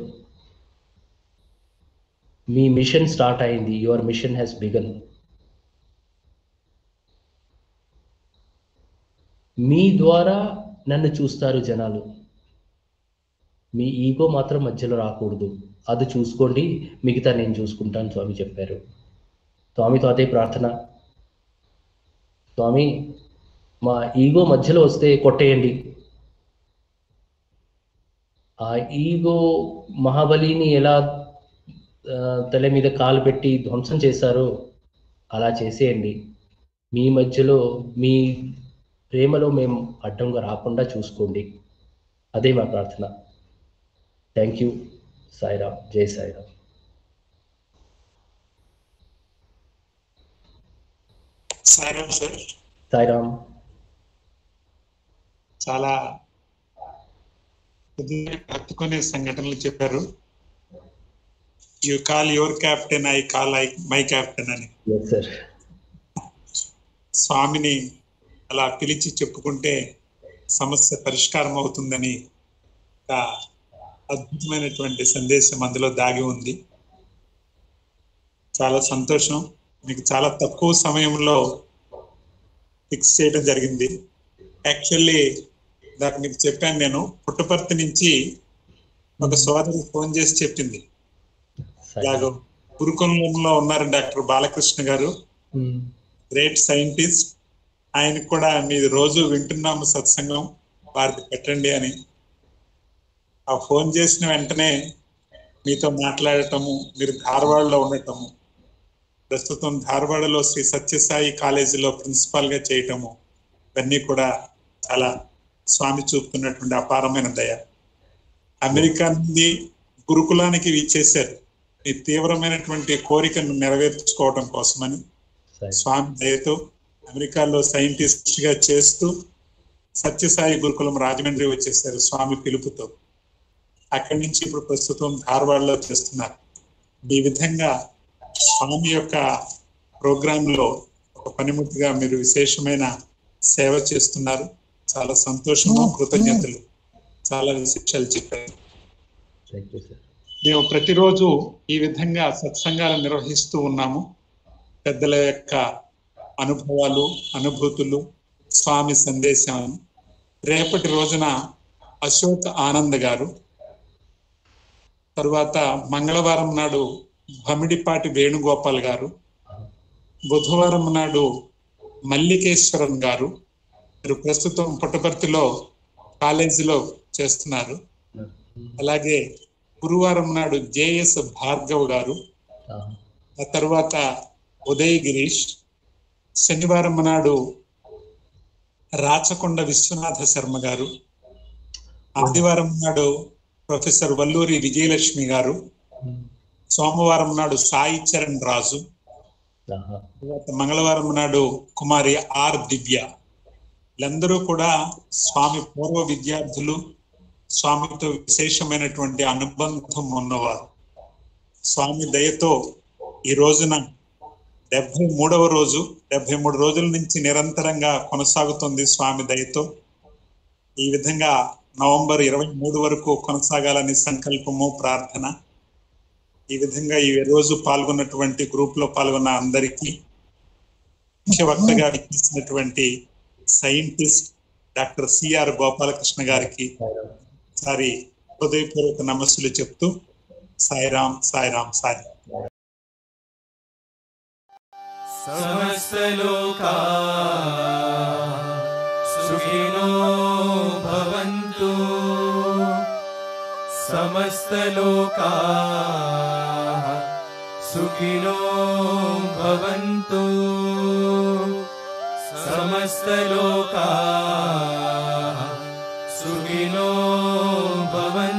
మీ మిషన్ స్టార్ట్ అయింది యువర్ మిషన్ హ్యాస్ బిగన్ మీ ద్వారా నన్ను చూస్తారు జనాలు మీ ఈగో మాత్రం మధ్యలో రాకూడదు అది చూసుకోండి మిగతా నేను చూసుకుంటాను స్వామి చెప్పారు స్వామితో అదే ప్రార్థన స్వామి మా ఈగో మధ్యలో వస్తే కొట్టేయండి ఆ ఈగో మహాబలిని ఎలా ఆ, తల మీద కాలు పెట్టి ధ్వంసం చేశారో అలా చేసేయండి మీ మధ్యలో మీ ప్రేమలో మేము అడ్డంగా రాకుండా చూసుకోండి అదే మా ప్రార్థన థ్యాంక్ యూ సాయిరామ్ జై సాయిరామ్ సాయిరామ్ సార్ సాయిరామ్ చాలా హృదయాన్ని హత్తుకునే సంఘటనలు చెప్పారు you call your captain I call I my captain అని ఎస్ సార్ స్వామిని అలా పిలిచి చెప్పుకుంటే సమస్య పరిష్కారం అవుతుందని ఒక అద్భుతమైనటువంటి సందేశం అందులో దాగి ఉంది చాలా సంతోషం మీకు చాలా తక్కువ సమయంలో ఫిక్స్ చేయడం జరిగింది యాక్చువల్లీ దాకా మీకు చెప్పాను నేను పుట్టపర్తి నుంచి ఒక సోదరి ఫోన్ చేసి చెప్పింది ఇలాగ గురుకులంలో ఉన్నారు డాక్టర్ బాలకృష్ణ గారు గ్రేట్ సైంటిస్ట్ ఆయనకు కూడా మీది రోజు వింటున్నాము సత్సంగం వారికి పెట్టండి అని ఆ ఫోన్ చేసిన వెంటనే మీతో మాట్లాడటము మీరు ధారవాడలో ఉండటము ప్రస్తుతం ధారవాడలో శ్రీ సత్యసాయి కాలేజీలో ప్రిన్సిపాల్ గా చేయటము ఇవన్నీ కూడా చాలా స్వామి చూపుతున్నటువంటి అపారమైన దయ అమెరికా నుండి గురుకులానికి ఇచ్చేశారు మీ తీవ్రమైనటువంటి కోరికను నెరవేర్చుకోవడం కోసమని స్వామి దయతో అమెరికాలో సైంటిస్ట్ గా చేస్తూ సత్యసాయి గురుకులం రాజమండ్రి వచ్చేసారు స్వామి పిలుపుతో అక్కడి నుంచి ఇప్పుడు ప్రస్తుతం ధారవాడలో చేస్తున్నారు ఈ విధంగా స్వామి యొక్క ప్రోగ్రామ్ లో ఒక పనిముట్టుగా మీరు విశేషమైన సేవ చేస్తున్నారు చాలా సంతోషము కృతజ్ఞతలు చాలా విశేషాలు చెప్పారు థ్యాంక్ యూ సార్ మేము ప్రతిరోజు ఈ విధంగా సత్సంగాలు నిర్వహిస్తూ ఉన్నాము పెద్దల యొక్క అనుభవాలు అనుభూతులు స్వామి సందేశాలను రేపటి రోజున అశోక్ ఆనంద్ గారు తరువాత మంగళవారం నాడు భమిడిపాటి వేణుగోపాల్ గారు బుధవారం నాడు మల్లికేశ్వరన్ గారు మీరు ప్రస్తుతం పుట్టపర్తిలో కాలేజీలో చేస్తున్నారు అలాగే గురువారం నాడు జేఎస్ భార్గవ్ గారు ఆ, ఆ తర్వాత ఉదయ్ గిరీష్ శనివారం నాడు రాచకొండ విశ్వనాథ శర్మ గారు ఆదివారం నాడు ప్రొఫెసర్ వల్లూరి విజయలక్ష్మి గారు సోమవారం నాడు సాయి చరణ్ రాజు ఆహా. తర్వాత మంగళవారం నాడు కుమారి ఆర్ దివ్య వీళ్ళందరూ కూడా స్వామి పూర్వ విద్యార్థులు స్వామితో విశేషమైనటువంటి అనుబంధం ఉన్నవారు స్వామి దయతో ఈ రోజున డెబ్బై మూడవ రోజు డెబ్బై మూడు రోజుల నుంచి నిరంతరంగా కొనసాగుతుంది స్వామి దయతో ఈ విధంగా నవంబర్ ఇరవై మూడు వరకు కొనసాగాలని సంకల్పము ప్రార్థన ఈ విధంగా ఈ రోజు పాల్గొన్నటువంటి గ్రూప్ లో పాల్గొన్న అందరికీ ముఖ్య వక్తగా విచ్చేసినటువంటి సైంటిస్ట్ డాక్టర్ సిఆర్ గోపాలకృష్ణ గారికి ఒకసారి హృదయపూర్వక నమస్సులు చెప్తూ సాయిరాం సాయిరాం సాయి समस्तलोका सुखिनो भवन्तु समस्तलोका सुखिनो भवन्तु समस्तलोका सुखिनो भवन्तु